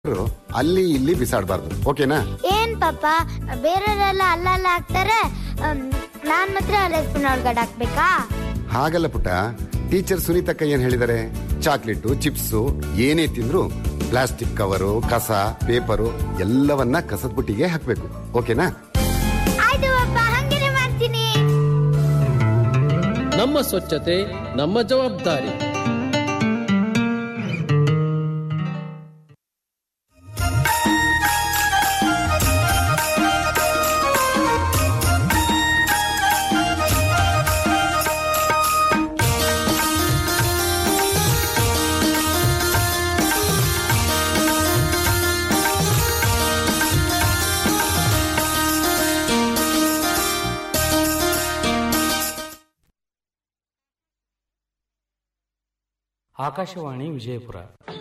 ಅಲ್ಲಿ ಇಲ್ಲಿ ಬಿಸಾಡಬಾರ್ದು ಓಕೆನಾ ಏನ್ ಪಾಪ ಬೇರೆಯವರೆಲ್ಲ ಅಲ್ಲಲ್ಲ ಹಾಕ್ತಾರೆ ಅಮ್, ನಾನ್ ಮಾತ್ರ ಡಸ್ಟ್ಬಿನ್ ಒಳಗಡೆ ಹಾಕ್ಬೇಕಾ ಹಾಗಲ್ಲ ಪುಟ್ಟ ಟೀಚರ್ ಸುನೀತಕ್ಕ ಏನ್ ಹೇಳಿದಾರೆ ಚಾಕ್ಲೇಟು ಚಿಪ್ಸು ಏನೇ ತಿಂದ್ರು ಪ್ಲಾಸ್ಟಿಕ್ ಕವರು ಕಸ ಪೇಪರು ಎಲ್ಲವನ್ನ ಕಸದ ಬುಟ್ಟಿಗೆ ಹಾಕ್ಬೇಕು ಓಕೆನಾ ಆಯ್ತು ಪಾಪ ಹಂಗೇನೆ ಮಾಡ್ತೀನಿ ನಮ್ಮ ಸ್ವಚ್ಛತೆ ನಮ್ಮ ಜವಾಬ್ದಾರಿ ಆಕಾಶವಾಣಿ ವಿಜಯಪುರ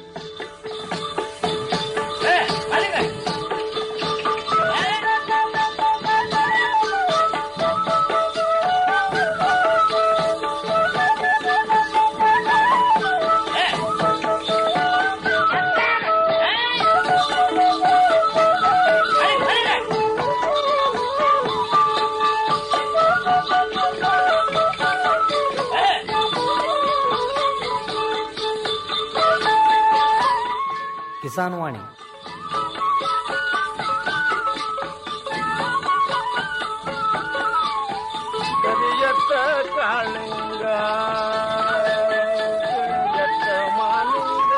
ಕಿಸಾನ್ ವಾಣಿ ಕರಿಯತ್ತ ಕಾಳಿಂಗ ಕರಿಯತ್ತ ಮಾಲಿಂಗ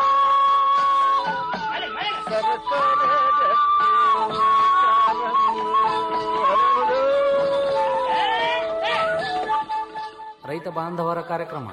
ಸರಸರ ರಕ್ತಿ ಕಾರಂಗಿ ಹರಡು. ರೈತ ಬಾಂಧವರ ಕಾರ್ಯಕ್ರಮ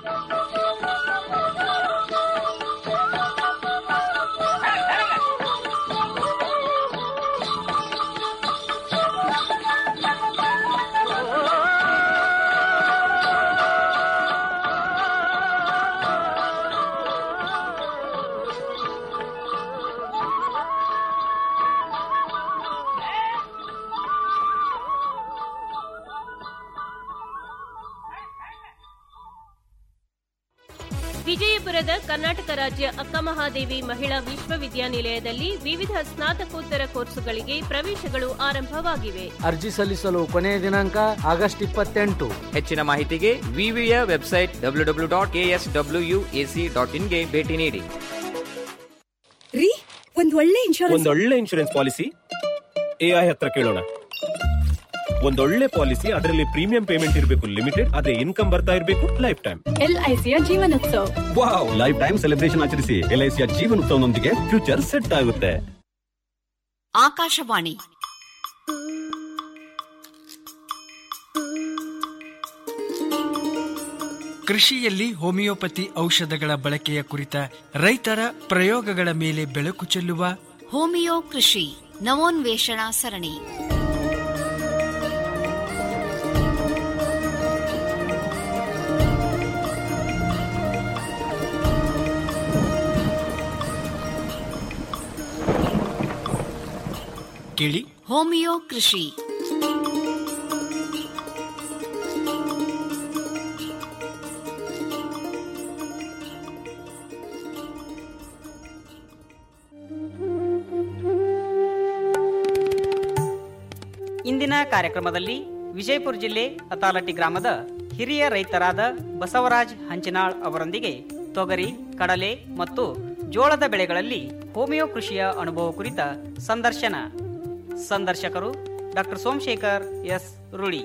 ವಿಜಯಪುರದ ಕರ್ನಾಟಕ ರಾಜ್ಯ ಅಕ್ಕಮಹಾದೇವಿ ಮಹಿಳಾ ವಿಶ್ವವಿದ್ಯಾನಿಲಯದಲ್ಲಿ ವಿವಿಧ ಸ್ನಾತಕೋತ್ತರ ಕೋರ್ಸುಗಳಿಗೆ ಪ್ರವೇಶಗಳು ಆರಂಭವಾಗಿವೆ ಅರ್ಜಿ ಸಲ್ಲಿಸಲು ಕೊನೆಯ ದಿನಾಂಕ ಆಗಸ್ಟ್ ಇಪ್ಪತ್ತೆಂಟು ಹೆಚ್ಚಿನ ಮಾಹಿತಿಗೆ ವಿವಿಯ website W W dot K S W U A C dot ಇನ್ಗೆ ಭೇಟಿ ನೀಡಿ ರೀ ಒಂದ್ ಒಳ್ಳೆ ಇನ್ಶೂರೆನ್ಸ್ ಒಂದೊಳ್ಳೆ ಇನ್ಶೂರೆನ್ಸ್ ಪಾಲಿಸಿ ಎಐ ಹತ್ರ ಕೇಳೋಣ ಒಂದೊಳ್ಳೆ ಪಾಲಿಸಿ ಅದರಲ್ಲಿ ಪ್ರೀಮಿಯಂ ಪೇಮೆಂಟ್ ಇರಬೇಕು ಲಿಮಿಟೆಡ್ ಅದೇ ಇನ್ಕಮ್ ಬರ್ತಾ ಇರಬೇಕು ಲೈಫ್ ಟೈಮ್ ಎಲ್ಐಸಿಯ ಜೀವನೋತ್ಸವ ವಾವ್ ಲೈಫ್ ಟೈಮ್ ಸೆಲೆಬ್ರೇಷನ್ ಆಚರಿಸಿ ಎಲ್ಐಸಿಯ ಜೀವನೋತ್ಸವನೊಂದಿಗೆ ಫ್ಯೂಚರ್ ಸೆಟ್ ಆಗುತ್ತೆ ಆಕಾಶವಾಣಿ ಕೃಷಿಯಲ್ಲಿ ಹೋಮಿಯೋಪತಿ ಔಷಧಗಳ ಬಳಕೆಯ ಕುರಿತ ರೈತರ ಪ್ರಯೋಗಗಳ ಮೇಲೆ ಬೆಳಕು ಚೆಲ್ಲುವ ಹೋಮಿಯೋ ಕೃಷಿ ನವೋನ್ವೇಷಣಾ ಸರಣಿ ಕೇಳಿ ಹೋಮಿಯೋ ಕೃಷಿ ಇಂದಿನ ಕಾರ್ಯಕ್ರಮದಲ್ಲಿ ವಿಜಯಪುರ ಜಿಲ್ಲೆ ಅತಾಲಟಿ ಗ್ರಾಮದ ಹಿರಿಯ ರೈತರಾದ ಬಸವರಾಜ್ ಹಂಚಿನಾಳ್ ಅವರೊಂದಿಗೆ ತೊಗರಿ ಕಡಲೆ ಮತ್ತು ಜೋಳದ ಬೆಳೆಗಳಲ್ಲಿ ಹೋಮಿಯೋ ಕೃಷಿಯ ಅನುಭವ ಕುರಿತ ಸಂದರ್ಶನ ಸಂದರ್ಶಕರು ಡಾಕ್ಟರ್ ಸೋಮಶೇಖರ್ ಎಸ್ ರುಳಿ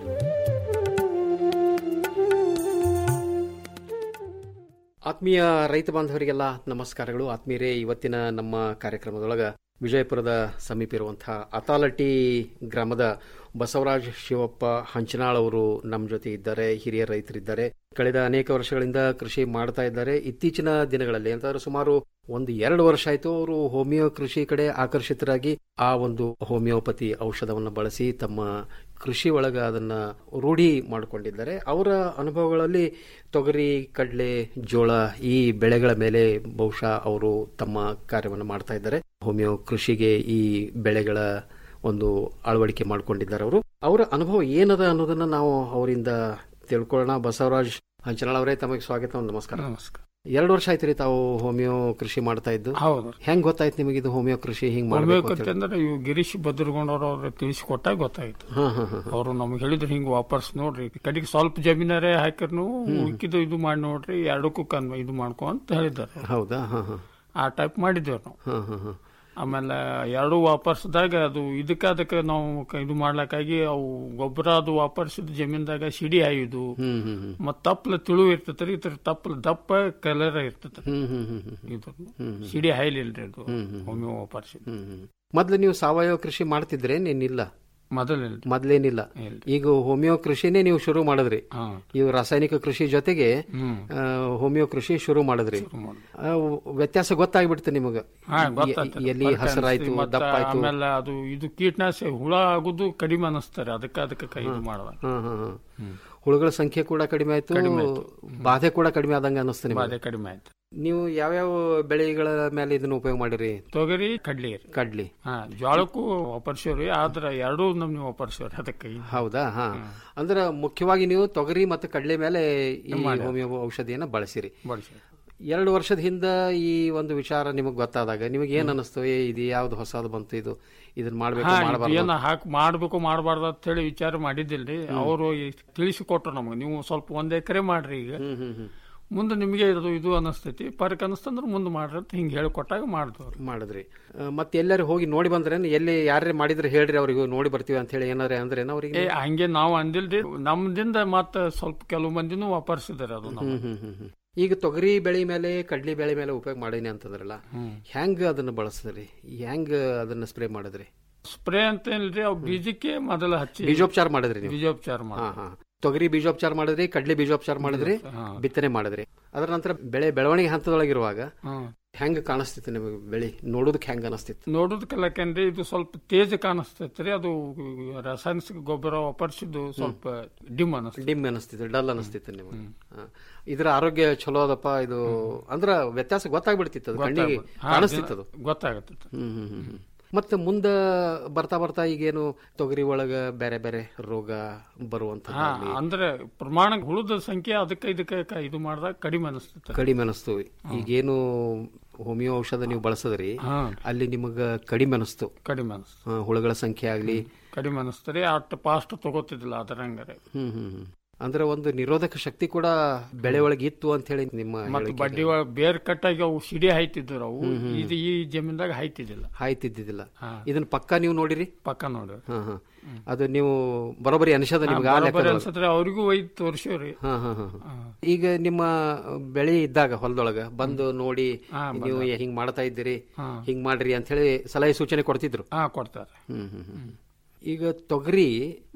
ಆತ್ಮೀಯ ರೈತ ಬಾಂಧವರಿಗೆಲ್ಲ ನಮಸ್ಕಾರಗಳು ಆತ್ಮೀಯರೇ ಇವತ್ತಿನ ನಮ್ಮ ಕಾರ್ಯಕ್ರಮದೊಳಗ ವಿಜಯಪುರದ ಸಮೀಪ ಇರುವಂತಹ ಅತಾಲಟಿ ಗ್ರಾಮದ ಬಸವರಾಜ್ ಶಿವಪ್ಪ ಹಂಚನಾಳ್ ಅವರು ನಮ್ಮ ಜೊತೆ ಇದ್ದಾರೆ ಹಿರಿಯ ರೈತರಿದ್ದಾರೆ ಕಳೆದ ಅನೇಕ ವರ್ಷಗಳಿಂದ ಕೃಷಿ ಮಾಡ್ತಾ ಇದ್ದಾರೆ ಇತ್ತೀಚಿನ ದಿನಗಳಲ್ಲಿ ಅಂತಂದ್ರೆ ಸುಮಾರು ಒಂದು ಎರಡು ವರ್ಷ ಆಯ್ತು ಅವರು ಹೋಮಿಯೋ ಕೃಷಿ ಕಡೆ ಆಕರ್ಷಿತರಾಗಿ ಆ ಒಂದು ಹೋಮಿಯೋಪತಿ ಔಷಧವನ್ನು ಬಳಸಿ ತಮ್ಮ ಕೃಷಿ ಒಳಗ ಅದನ್ನ ರೂಢಿ ಮಾಡಿಕೊಂಡಿದ್ದಾರೆ ಅವರ ಅನುಭವಗಳಲ್ಲಿ ತೊಗರಿ ಕಡಲೆ ಜೋಳ ಈ ಬೆಳೆಗಳ ಮೇಲೆ ಬಹುಶಃ ಅವರು ತಮ್ಮ ಕಾರ್ಯವನ್ನು ಮಾಡ್ತಾ ಇದ್ದಾರೆ ಹೋಮಿಯೋ ಕೃಷಿಗೆ ಈ ಬೆಳೆಗಳ ಒಂದು ಅಳವಡಿಕೆ ಮಾಡಿಕೊಂಡಿದ್ದಾರೆ ಅವರು ಅವರ ಅನುಭವ ಏನದ ಅನ್ನೋದನ್ನ ನಾವು ಅವರಿಂದ ತಿಳ್ಕೊಳ್ಳೋಣ ಬಸವರಾಜ್ ಹಂಚನಾಳ್ ಅವರೇ ತಮಗೆ ಸ್ವಾಗತ ನಮಸ್ಕಾರ ನಮಸ್ಕಾರ ಎರಡು ವರ್ಷ ಆಯ್ತು ತಾವು ಹೋಮಿಯೋ ಕೃಷಿ ಮಾಡ್ತಾ ಇದ್ದು ಹೌದು ಹೆಂಗ್ ಗೊತ್ತಾಯ್ತು ನಿಮಗೆ ಇದು ಹೋಮಿಯೋ ಕೃಷಿ ಹಿಂಗ್ ಮಾಡ್ಬೇಕು ಅಂತ ಹೋಮಿಯೋಪತಿ ಹೇಳಿ? ಅಂದ್ರೆ ಇವು ಗಿರೀಶ್ ಬದ್ರಗೊಂಡವ್ರು ಅವ್ರು ತಿಳಿಸಿಕೊಟ್ಟಾಗ ಗೊತ್ತಾಯ್ತು ಹಾ, ಹಾ, ಹಾ. ಅವರು ನಮ್ಗೆ ಹೇಳಿದ್ರು ಹಿಂಗ್ ವಾಪಸ್ ನೋಡ್ರಿ ಕಡೆಗೆ ಸ್ವಲ್ಪ ಜಮೀನಾರೇ ಹಾಕಿರ್ನು ಉಕ್ಕಿದ್ದು ಇದು ಮಾಡಿ ನೋಡ್ರಿ ಎರಡಕ್ಕೂ ಕನ್ ಇದು ಮಾಡ್ಕೊ ಅಂತ ಹೇಳಿದ್ದಾರೆ ಹೌದಾ ಹಾ ಹಾ ಆ ಟೈಪ್ ಮಾಡಿದ್ದೇವೆ ನಾವು ಹಾ ಹಾ ಹಾ ಆಮೇಲೆ ಎರಡು ವಾಪರ್ಸ್ದಾಗ ಅದು ಇದಕ್ಕೆ ಅದಕ್ಕೆ ನಾವು ಕ- ಇದು ಮಾಡ್ಲಕ್ಕಾಗಿ ಅವು ಗೊಬ್ಬರ ಅದು ವಾಪರ್ಸಿದ ಜಮೀನ್ದಾಗ ಸಿಡಿ ಹಾಯುದು ಹ್ಮ್ ಹ್ಮ್ ಹ್ಮ್ ಮತ್ ತಪ್ಪಲ ತಿಳು ಇರ್ತೈತ್ರಿ ಇದ್ರ ತಪ್ಪಲ ದಪ್ಪ ಕಲರ್ ಇರ್ತೈತ್ರಿ ಹ್ಮ್ ಹ್ಮ್ ಹ್ಮ್ ಹ್ಮ್ ಇದು ಹ್ಮ್. ಸಿಡಿ ಹಾಯ್ಲಿಲ್ರಿ ಅದು ಹ್ಮ್ ಹ್ಮ್. ಹೋಮಿಯೋ ವಾಪರ್ಸಿದ್ ಹ್ಮ್ ಹ್ಮ್. ಮೊದ್ಲು ನೀವು ಸಾವಯವ ಕೃಷಿ ಮಾಡ್ತಿದ್ರೆ ಏನಿಲ್ಲ ಮೊದಲಿಲ್ಲ ಮೊದ್ಲೇನಿಲ್ಲ ಈಗ ಹೋಮಿಯೋ ಕೃಷಿನೇ ನೀವು ಶುರು ಮಾಡಿದ್ರಿ ಹಾ. ಇವು ರಾಸಾಯನಿಕ ಕೃಷಿ ಜೊತೆಗೆ ಹ್ಮ್. ಆ, ಹೋಮಿಯೋ ಕೃಷಿ ಶುರು ಮಾಡಿದ್ರಿ ಆ, ವ್ಯತ್ಯಾಸ ಗೊತ್ತಾಗ್ಬಿಡ್ತು ನಿಮಗ ಹಾ ಎ- ಗೊತ್ತಾಗ್ತದೆ. ಎಲ್ಲಿ ಫರ್ಕ್ ಹಸರಾಯ್ತು ಅನ್ಸ್ತಿ, ಮತ್ತ ದಪ್ಪ ಆಯ್ತು ಆಮೇಲೆ ಅದು ಇದು ಕೀಟನಾಶಕ ಹುಳ ಆಗುದು ಕಡಿಮೆ ಅನಿಸ್ತಾರೆ ಅದಕ್ಕೆ ಅದಕ್ಕೆ ಕೈ ಇದು ಮಾಡುವಾಗ ಹಾ, ಹಾ, ಹಾ. ಹುಳುಗಳ ಸಂಖ್ಯೆ ಕೂಡ ಕಡಿಮೆ ಆಯ್ತು ಕಡಿಮೆ ಆಯ್ತು. ಬಾಧೆ ಕೂಡ ಕಡಿಮೆ ಆದಂಗ ಅನಿಸ್ತು ನಿಮಗೆ ಬಾಧೆ ಕಡಿಮೆ ಆಯ್ತು ನೀವು ಯಾವ್ಯಾವ ಬೆಳೆಗಳ ಮೇಲೆ ಇದನ್ನ ಉಪಯೋಗ ಮಾಡಿರಿ ತೊಗರಿ ಕಡ್ಲಿ ರೀ ಕಡ್ಲಿ ಹಾ ಜೋಳಕ್ಕೂ ವಾಪರ್ಸೇವ್ರಿ ಆದ್ರ ಎರಡೂ ನಮ್ನಿ ವಾಪರ್ಸೇವ್ರಿ ಅದಕ್ಕೆ ಹೌದಾ ಹಾ ಅಂದ್ರ ಮುಖ್ಯವಾಗಿ ನೀವು ತೊಗರಿ ಮತ್ತು ಕಡಲೆ ಮೇಲೆ ಈ ಮಾಡ್ಯಾರ. ಹೋಮಿಯೋ ಔಷಧಿಯನ್ನ ಬಳಸಿರಿ ಬಳಸಿ ಎರಡು ವರ್ಷದ ಹಿಂದ ಈ ಒಂದು ವಿಚಾರ ನಿಮಗೆ ಗೊತ್ತಾದಾಗ ನಿಮಗೆ ಏನ್ ಅನಿಸ್ತು ಏ ಇದು ಯಾವ್ದು ಹೊಸದು ಬಂತು ಇದು ಇದನ್ನ ಮಾಡ್ಬೇಕು ಹಾ ಮಾಡಬಾರ್ದು ಏನ ಹಾಕಿ ಮಾಡ್ಬೇಕು ಮಾಡಬಾರ್ದು ಅಂತ ಹೇಳಿ ವಿಚಾರ ಮಾಡಿದ್ದಿಲ್ರಿ ಅವರು ತಿಳಿಸಿಕೊಟ್ರು ನಮಗೆ ನೀವು ಸ್ವಲ್ಪ ಒಂದ್ ಎಕರೆ ಮಾಡ್ರಿ ಈಗ ಮುಂದೆ ನಿಮಗೆ ಇದು ಇದು ಅನಿಸ್ತೈತಿ ಪರಕ್ ಅನಿಸ್ತಂದ್ರೆ ಮುಂದೆ ಮಾಡ್ರಿ ಅಂತ ಹಿಂಗೆ ಹೇಳಿಕೊಟ್ಟಾಗ ಮಾಡಿದವ್ರು ಮಾಡಿದ್ರಿ ಆ, ಮತ್ತೆ ಎಲ್ಲರೂ ಹೋಗಿ ನೋಡಿ ಬಂದ್ರೇನು ಎಲ್ಲಿ ಯಾರೇ ಮಾಡಿದ್ರೆ ಹೇಳ್ರಿ ಅವ್ರಿಗೆ ನೋಡಿ ಬರ್ತೀವಿ ಅಂತ ಹೇಳಿ ಏನಾರ ಅಂದ್ರೆ ಅವ್ರಿಗೆ ಏ ಹಂಗೆ ನಾವು ಅಂದಿಲ್ರಿ ನಮ್ದಿಂದ ಮತ್ತ ಸ್ವಲ್ಪ ಕೆಲವು ಮಂದಿನೂ ವಾಪರ್ಸಿದಾರೆ ಅದು ಹ್ಮ್ ಹ್ಮ್ ಹ್ಮ್ ಹ್ಮ್. ಈಗ ತೊಗರಿ ಬೆಳೆ ಮೇಲೆ ಕಡ್ಲಿ ಬೆಳೆ ಮೇಲೆ ಉಪಯೋಗ ಮಾಡೀನಿ ಅಂತಂದ್ರಲ್ಲ ಹೆಂಗ್ ಅದನ್ನ ಬಳಸಿದ್ರಿ ಹೆಂಗ್ ಅದನ್ನ ಸ್ಪ್ರೇ ಮಾಡಿದ್ರಿ ಸ್ಪ್ರೇ ಅಂತ ಏನಿಲ್ರಿ ಅವು ಬೀಜಕ್ಕೆ ಮೊದಲ ಹಚ್ಚಿ ಬೀಜೋಪಚಾರ ಮಾಡಿದ್ರಿ ನೀವು ಬೀಜೋಪಚಾರ ಹಾ ಮಾಡಿ ಹಾ ತೊಗರಿ ಬೀಜೋಪಚಾರ ಮಾಡಿದ್ರಿ ಕಡ್ಲಿ ಬೀಜೋಪಚಾರ ಮಾಡಿದ್ರಿ ಹಾ. ಬಿತ್ತನೆ ಮಾಡಿದ್ರಿ ಅದರ ನಂತರ ಬೆಳೆ ಬೆಳವಣಿಗೆ ಹಂತದೊಳಗಿರುವಾಗ ಹ್ಮ್. ಹೆಂಗ್ ಕಾಣಿಸ್ತಿತ್ತು ನಿಮಗೆ ಬೆಳೆ ನೋಡೋದಕ್ಕೆ ಹೆಂಗ್ ಅನಿಸ್ತಿತ್ತು ನೋಡೋದಕ್ಕೆಲ್ಲ ಯಾಕಂದ್ರೆ ಇದು ಸ್ವಲ್ಪ ತೇಜ ಕಾಣಿಸ್ತೈತ್ರಿ ಅದು ರಾಸಾಯನಿಕ ಗೊಬ್ಬರ ವಾಪರ್ಸಿದ್ದು ಸ್ವಲ್ಪ ಡಿಮ್ ಅನಿಸ್ತೈತಿ ಡಿಮ್ ಅನಿಸ್ತಿತ್ತು ಡಲ್ ಅನಿಸ್ತಿತ್ತು ನಿಮಗೆ ಹಾ. ಇದ್ರ ಆರೋಗ್ಯ ಚಲೋ ಅದಪ್ಪ ಇದು ಅಂದ್ರ ವ್ಯತ್ಯಾಸ ಗೊತ್ತಾಗ್ಬಿಡ್ತಿತ್ತು ಅದು ಕಣ್ಣಿಗೆ ಕಾಣಿಸ್ತಿತ್ತು ಅದು ಗೊತ್ತಾಗತ್ತೆ ಹ್ಮ್ ಹ್ಮ್ ಹ್ಮ್ ಹ್ಮ್. ಮತ್ತೆ ಮುಂದ ಬರ್ತಾ ಬರ್ತಾ ಈಗೇನು ತೊಗರಿ ಒಳಗ ಬೇರೆ ಬೇರೆ ರೋಗ ಬರುವಂತ ಹಾ ಅಂದ್ರೆ ಪ್ರಮಾಣ ಹುಳದ ಸಂಖ್ಯೆ ಅದಕ್ಕೆ ಇದಕ್ಕೆ ಕ- ಇದು ಮಾಡಿದಾಗ ಕಡಿಮೆ ಅನಿಸ್ತೈತೆ ಕಡಿಮೆ ಅನಿಸ್ತು ಈಗೇನು ಹೋಮಿಯೋ ಔಷಧ ನೀವು ಬಳಸದ್ರಿ ಹಾ. ಅಲ್ಲಿ ನಿಮಗ ಕಡಿಮೆ ಅನಿಸ್ತು ಕಡಿಮೆ ಅನಿಸ್ತು ಹಾ, ಹುಳುಗಳ ಸಂಖ್ಯೆ ಆಗ್ಲಿ ಕಡಿಮೆ ಅನಿಸ್ತದೆ ಅಷ್ಟು ಫಾಸ್ಟ್ ತಗೋತಿದ್ದಿಲ್ಲ ಅದರಂಗಾರೆ ಹ್ಮ್ ಹ್ಮ್ ಹ್ಮ್. ಅಂದ್ರೆ ಒಂದು ನಿರೋಧಕ ಶಕ್ತಿ ಕೂಡ ಬೆಳೆ ಒಳಗೆ ಇತ್ತು ಅಂತ ಹೇಳಿ ನಿಮ್ಮ ಮತ್ತೆ ಹೇಳಿಕೆ. ಬಡ್ಡಿ ಒಳಗೆ ಬೇರ್ ಕಟ್ಟಾಗಿ ಅವು ಸಿಡಿ ಹಾಯ್ತಿದ್ರು ಅವು ಇದು ಈ ಜಮೀನ್ದಾಗ ಹಾಯ್ತಿದ್ದಿಲ್ಲ ಹಾಯ್ತಿದ್ದಿದ್ದಿಲ್ಲ ಹಾ. ಇದನ್ನ ಪಕ್ಕ ನೀವು ನೋಡಿರಿ ಪಕ್ಕ ನೋಡಿ ಹಾ ಹಾ ಅದು ನೀವು ಬರೋಬ್ಬರಿ ಅನಿಸದ ನಿಮ್ಗೆ ಆ ಬರೋಬ್ಬರಿ ಲೆಕ್ಕದೊಳಗೆ? ಅನ್ಸತ್ರೆ ಅವ್ರಿಗೂ ಒಯ್ದು ತೋರಿಸೇವ್ರಿ ಹಾ, ಹಾ, ಹಾ, ಹಾ. ಈಗ ನಿಮ್ಮ ಬೆಳೆ ಇದ್ದಾಗ ಹೊಲದೊಳಗ ಬಂದು ನೋಡಿ ಹಾ, ನೀವು ಹಿಂಗ್ ಮಾಡ್ತಾ ಇದ್ದೀರಿ ಹಾ. ಹಿಂಗ್ ಮಾಡ್ರಿ ಅಂತ ಹೇಳಿ ಸಲಹೆ ಸೂಚನೆ ಕೊಡ್ತಿದ್ರು ಹಾ ಕೊಡ್ತಾರೆ ಹ್ಮ್ ಹ್ಮ್ ಹ್ಮ್. ಈಗ ತೊಗರಿ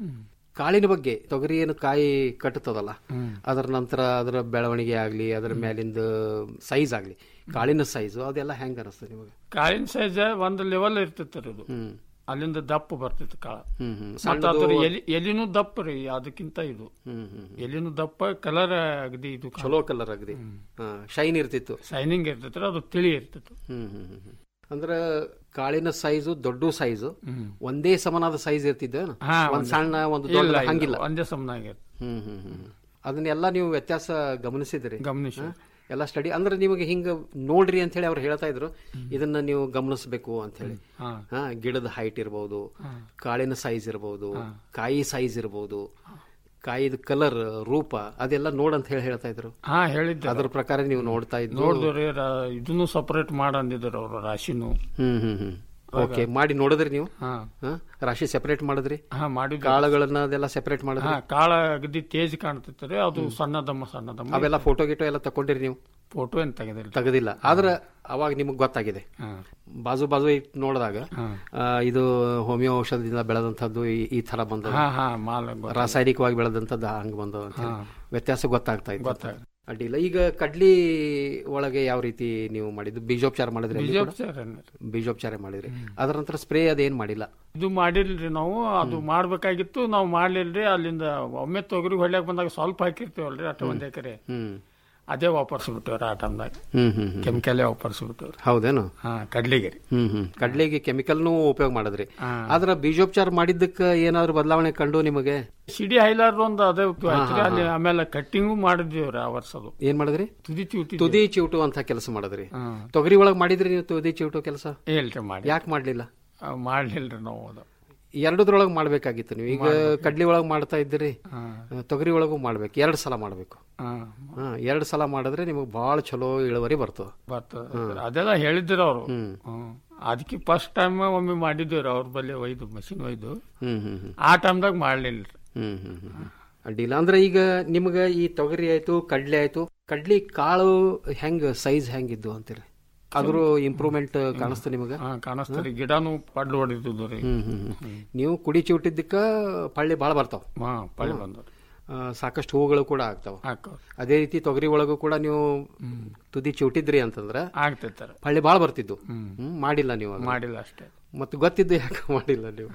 ಕಾಳಿನ ಬಗ್ಗೆ ತೊಗರಿ ಏನು ಕಾಯಿ ಕಟ್ಟುತ್ತದಲ್ಲ ಅದರ ನಂತರ ಅದರ ಬೆಳವಣಿಗೆ ಆಗ್ಲಿ ಅದರ ಮೇಲಿಂದ ಸೈಜ್ ಆಗ್ಲಿ ಕಾಳಿನ ಸೈಜು ಅದೆಲ್ಲ ಹೆಂಗ ಅನಿಸ್ತದೆ ನಿಮಗೆ ಕಾಳಿನ ಸೈಜ್ ಒಂದು ಲೆವೆಲ್ ಇರ್ತೈತ್ರಿ ಅದು ಹ್ಮ್ ಅಲ್ಲಿಂದ ದಪ್ಪ ಬರ್ತೈತಿ ಕಾಳ ಹ್ಮ್ ಹ್ಮ್ ಮತ್ತ ಸಣ್ಣದು- ಅದ್ರ ಎಲಿ ಎಲಿನೂ ದಪ್ಪ ರೀ ಅದಕ್ಕಿಂತ ಇದು ಹ್ಮ್ ಹ್ಮ್ ಎಲಿನೂ ದಪ್ಪ ಕಲರ್ ಅಗದಿ ಇದು ಚಲೋ ಕಲರ್ ಅಗದಿ ಶೈನ್ ಇರ್ತಿತ್ತು ಶೈನಿಂಗ್ ಇರ್ತೈತ್ರಿ ಅದು ತಿಳಿ ಇರ್ತೈತಿ ಹ್ಮ್ ಹ್ಮ್ ಹ್ಮ್ ಹ್ಮ್. ಅಂದ್ರ ಕಾಳಿನ ಸೈಜು ದೊಡ್ಡ ಸೈಜು ಒಂದೇ ಸಮನಾದ ಸೈಜ್ ಇರ್ತಿದ್ದ ಹಾ, ಒಂದ್ ಒಂದೇ. ಸಣ್ಣ ಒಂದು ಇಲ್ಲ, ದೊಡ್ಡ ಇಲ್ಲ, ಹಂಗಿಲ್ಲ ಒಂದೇ ಸಮನಾಗಿರ್ ಹ್ಮ್ ಹ್ಮ್ ಹ್ಮ್ ಹ್ಮ್. ಅದನ್ನೆಲ್ಲ ನೀವು ವ್ಯತ್ಯಾಸ ಗಮನಿಸಿದ್ರಿ ಗಮನಿಸಿ ಹಾ? ಎಲ್ಲ ಸ್ಟಡಿ ಅಂದ್ರೆ ನಿಮಗೆ ಹಿಂಗ ನೋಡ್ರಿ ಅಂತ ಹೇಳಿ ಅವ್ರು ಹೇಳ್ತಾ ಇದ್ರು ಇದನ್ನ ನೀವು ಗಮನಿಸಬೇಕು ಅಂತ ಹೇಳಿ ಹಾ. ಹಾ ಗಿಡದ ಹೈಟ್ ಇರಬಹುದು ಕಾಳಿನ ಸೈಜ್ ಇರಬಹುದು ಕಾಯಿ ಸೈಜ್ ಇರಬಹುದು ಕಾಯಿದ ಕಲರ್ ರೂಪ ಅದೆಲ್ಲ ನೋಡಂತ ಹೇಳಿ ಹೇಳ್ತಾ ಇದ್ರು ಹಾ ಹೇಳಿದ್ದೆ ಅದ್ರ ಪ್ರಕಾರ ನೀವು ನೋಡ್ತಾ ಇದ್ದು ನೋಡಿದ್ರಿ ಇದನ್ನು ಸಪರೇಟ್ ಮಾಡಂದಿದ್ರು ಅವ್ರು ರಾಶಿನು ಹ್ಮ್ ಹ್ಮ್ ಹ್ಮ್ ಓಕೆ ಮಾಡಿ ನೋಡಿದ್ರಿ ನೀವು ಹಾ ಹಾ? ರಾಶಿ ಸೆಪರೇಟ್ ಮಾಡಿದ್ರಿ ಹಾ ಮಾಡಿದ್ವಿ ಕಾಳುಗಳನ್ನ ಅದೆಲ್ಲ ಸೆಪರೇಟ್ ಮಾಡಿದ್ರಿ ಹಾ ಕಾಳ ಅಗದಿ ತೇಜ್ ಕಾಣ್ತೈತ್ರಿ ಅದು ಸಣ್ಣದಮ್ಮ ಸಣ್ಣದಮ್ಮ ಅವೆಲ್ಲ ಫೋಟೋ ಗಿಟೋ ಎಲ್ಲ ತಕೊಂಡಿರಿ ನೀವು ಫೋಟೋ ಏನ್ ತೆಗೆದಿಲ್ಲ ತೆಗೆದಿಲ್ಲ ಆದ್ರೆ ಅವಾಗ ನಿಮಗೆ ಗೊತ್ತಾಗಿದೆ ಹಾ ಬಾಜು ಬಾಜು ಇಟ್ಟು ನೋಡಿದಾಗ ಹಾ. ಆ, ಇದು ಹೋಮಿಯೋ ಔಷಧದಿಂದ ಬೆಳೆದಂಥದ್ದು ಈ- ಈ ತರ ಬಂದದ ಹಾ ಹಾ ಮಾಲ್ ಗೊತ್ತಾಯ್ತು. ರಾಸಾಯನಿಕವಾಗಿ ಬೆಳೆದಂಥದ್ದು ಹಂಗ ಬಂದದ ಅಂತ ಹೇಳಿ. ಹಾ. ವ್ಯತ್ಯಾಸ ಗೊತ್ತಾಗ್ತಾ ಇತ್ತು ಗೊತ್ತಾಯ್ತು. ಅಡ್ಡಿಲ್ಲ ಈಗ ಕಡ್ಲಿ ಒಳಗೆ ಯಾವ ರೀತಿ ನೀವು ಮಾಡಿದ್ದು ಬೀಜೋಪಚಾರ ಮಾಡಿದ್ರಿ ಅಲ್ಲಿ ಕೂಡ? ಬೀಜೋಪಚಾರ ಏನ್ರಿ? ಬೀಜೋಪಚಾರ ಮಾಡಿದ್ರಿ ಅದರ ನಂತರ ಸ್ಪ್ರೇ ಅದೇನ್ ಮಾಡಿಲ್ಲ ಇದು ಮಾಡಿಲ್ರಿ ನಾವು ಅದು ಮಾಡ್ಬೇಕಾಗಿತ್ತು ನಾವು ಮಾಡ್ಲಿಲ್ರಿ ಅಲ್ಲಿಂದ ಒಮ್ಮೆ ತೊಗರಿ ಹೊಳ್ಯಾಗ ಬಂದಾಗ ಸ್ವಲ್ಪ ಹಾಕಿರ್ತೀವಲ್ರಿ ಅಷ್ಟು ಒಂದ್ ಎಕರೆ ಹ್ಮ್ ಅದೇ ವಾಪರ್ಸ್ ಬಿಟ್ಟವ್ರಿ ಆ ಟೈಮ್ದಾಗ ಹ್ಮ್ ಹ್ಮ್ ಹ್ಮ್. ಕೆಮಿಕಲೇ ವಾಪರ್ಸ್ ಬಿಟ್ಟವ್ರಿ ಹೌದೇನು ಹಾ ಕಡ್ಲಿಗೆ ರೀ ಹ್ಮ್ ಹ್ಮ್ ಕಡ್ಲೆಗೆ ಕೆಮಿಕಲ್ನು ಉಪಯೋಗ ಮಾಡಿದ್ರಿ ಹಾ. ಆದ್ರ ಬೀಜೋಪಚಾರ ಮಾಡಿದ್ದಕ್ಕ ಏನಾದ್ರು ಬದಲಾವಣೆ ಕಂಡು ನಿಮಗೆ ಸಿಡಿ ಹೈಲಾರ್ ಒಂದು ಅದೇ ಉಪಯೋಗ ಹಾ, ಆಯ್ತು ಹಾ, ಅಲ್ಲಿ ಹಾ. ಆಮೇಲೆ ಕಟ್ಟಿಂಗು ಮಾಡಿದ್ದೀವ್ರಿ ಆ ವರ್ಷದು ಏನ್ ಮಾಡಿದ್ರಿ ತುದಿ ಚೂಟಿ ತುದಿ ಚಿವುಟು ಅಂತ ಕೆಲಸ ಮಾಡಿದ್ರಿ ಹಾ. ತೊಗರಿ ಒಳಗ್ ಮಾಡಿದ್ರಿ ನೀವು ತುದಿ ಚಿವುಟು ಕೆಲಸ ಹೇಳ್ರಿ ಮಾಡಿ ಯಾಕೆ ಮಾಡ್ಲಿಲ್ಲ ಆ, ಮಾಡ್ಲಿಲ್ರಿ ನಾವು ಅದು ಎರಡದ್ರೊಳಗ್ ಮಾಡ್ಬೇಕಾಗಿತ್ತು ನೀವು ಈಗ ಕಡ್ಲಿ ಒಳಗ್ ಮಾಡ್ತಾ ಇದ್ದೀರಿ ಹಾ. ತೊಗರಿ ಒಳಗೂ ಮಾಡ್ಬೇಕು ಎರಡ್ ಸಲ ಮಾಡ್ಬೇಕು ಹಾ. ಹಾ ಎರಡ್ ಸಲ ಮಾಡಿದ್ರೆ ನಿಮಗೆ ಬಹಳ ಚಲೋ ಇಳುವರಿ ಬರ್ತದ ಬರ್ತದೆ ಅದೆಲ್ಲ ಹೇಳಿದ್ರು ಅವರು ಅದಕ್ಕೆ ಫಸ್ಟ್ ಟೈಮ್ ಒಮ್ಮೆ ಮಾಡಿದ್ದೀವ್ರಿ ಅವ್ರ ಬಲ್ಲಿ ಒಯ್ದು ಮಷಿನ್ ಒಯ್ದು ಹ್ಮ್ ಹ್ಮ್ ಹ್ಮ್ ಆ ಟೈಮ್ದಾಗ ಮಾಡ್ಲಿಲ್ಲ ಹ್ಮ್ ಹ್ಮ್ ಹ್ಮ್ ಅಡ್ಡಿಲ್ಲ ಅಂದ್ರೆ ಈಗ ನಿಮ್ಗ ಈ ತೊಗರಿ ಆಯ್ತು ಕಡ್ಲೆ ಆಯ್ತು ಕಡ್ಲಿ ಕಾಳು ಹೆಂಗ್ ಸೈಜ್ ಹೆಂಗಿದ್ದು ಅಂತೀರಿ ಅದ್ರ ಇಂಪ್ರೂವ್ಮೆಂಟ್ ಕಾಣಿಸ್ತು ನಿಮಗ ಹಾ ಕಾಣಿಸ್ತರಿ ಗಿಡನು ಪಡ್ಲು ಹೊಡಿತಿದ್ವು ರೀ ಹ್ಮ್ ಹ್ಮ್ ಹ್ಮ್. ನೀವು ಕುಡಿ ಚಿವುಟಿದ್ದಕ್ಕ ಪಳ್ಳಿ ಬಾಳ ಬರ್ತಾವ ಹಾ ಪಳ್ಳಿ ಬಂದವ್ರಿ ಆ, ಸಾಕಷ್ಟು ಹೂಗಳು ಕೂಡ ಆಗ್ತಾವ ಹಾಕವ್ರಿ ಅದೇ ರೀತಿ ತೊಗರಿ ಒಳಗೂ ಕೂಡ ನೀವು ತುದಿ ಚಿವುಟಿದ್ರಿ ಅಂತಂದ್ರ ಆಗ್ತೈತಾರ ಪಳ್ಳಿ ಬಾಳ ಬರ್ತಿದ್ದು ಹ್ಮ್, ಮಾಡಿಲ್ಲ ನೀವು ಅದನ್ನ. ಮಾಡಿಲ್ಲ ಅಷ್ಟೇ ಮತ್ತು ಗೊತ್ತಿದ್ದು ಯಾಕೆ ಮಾಡಿಲ್ಲ ನೀವು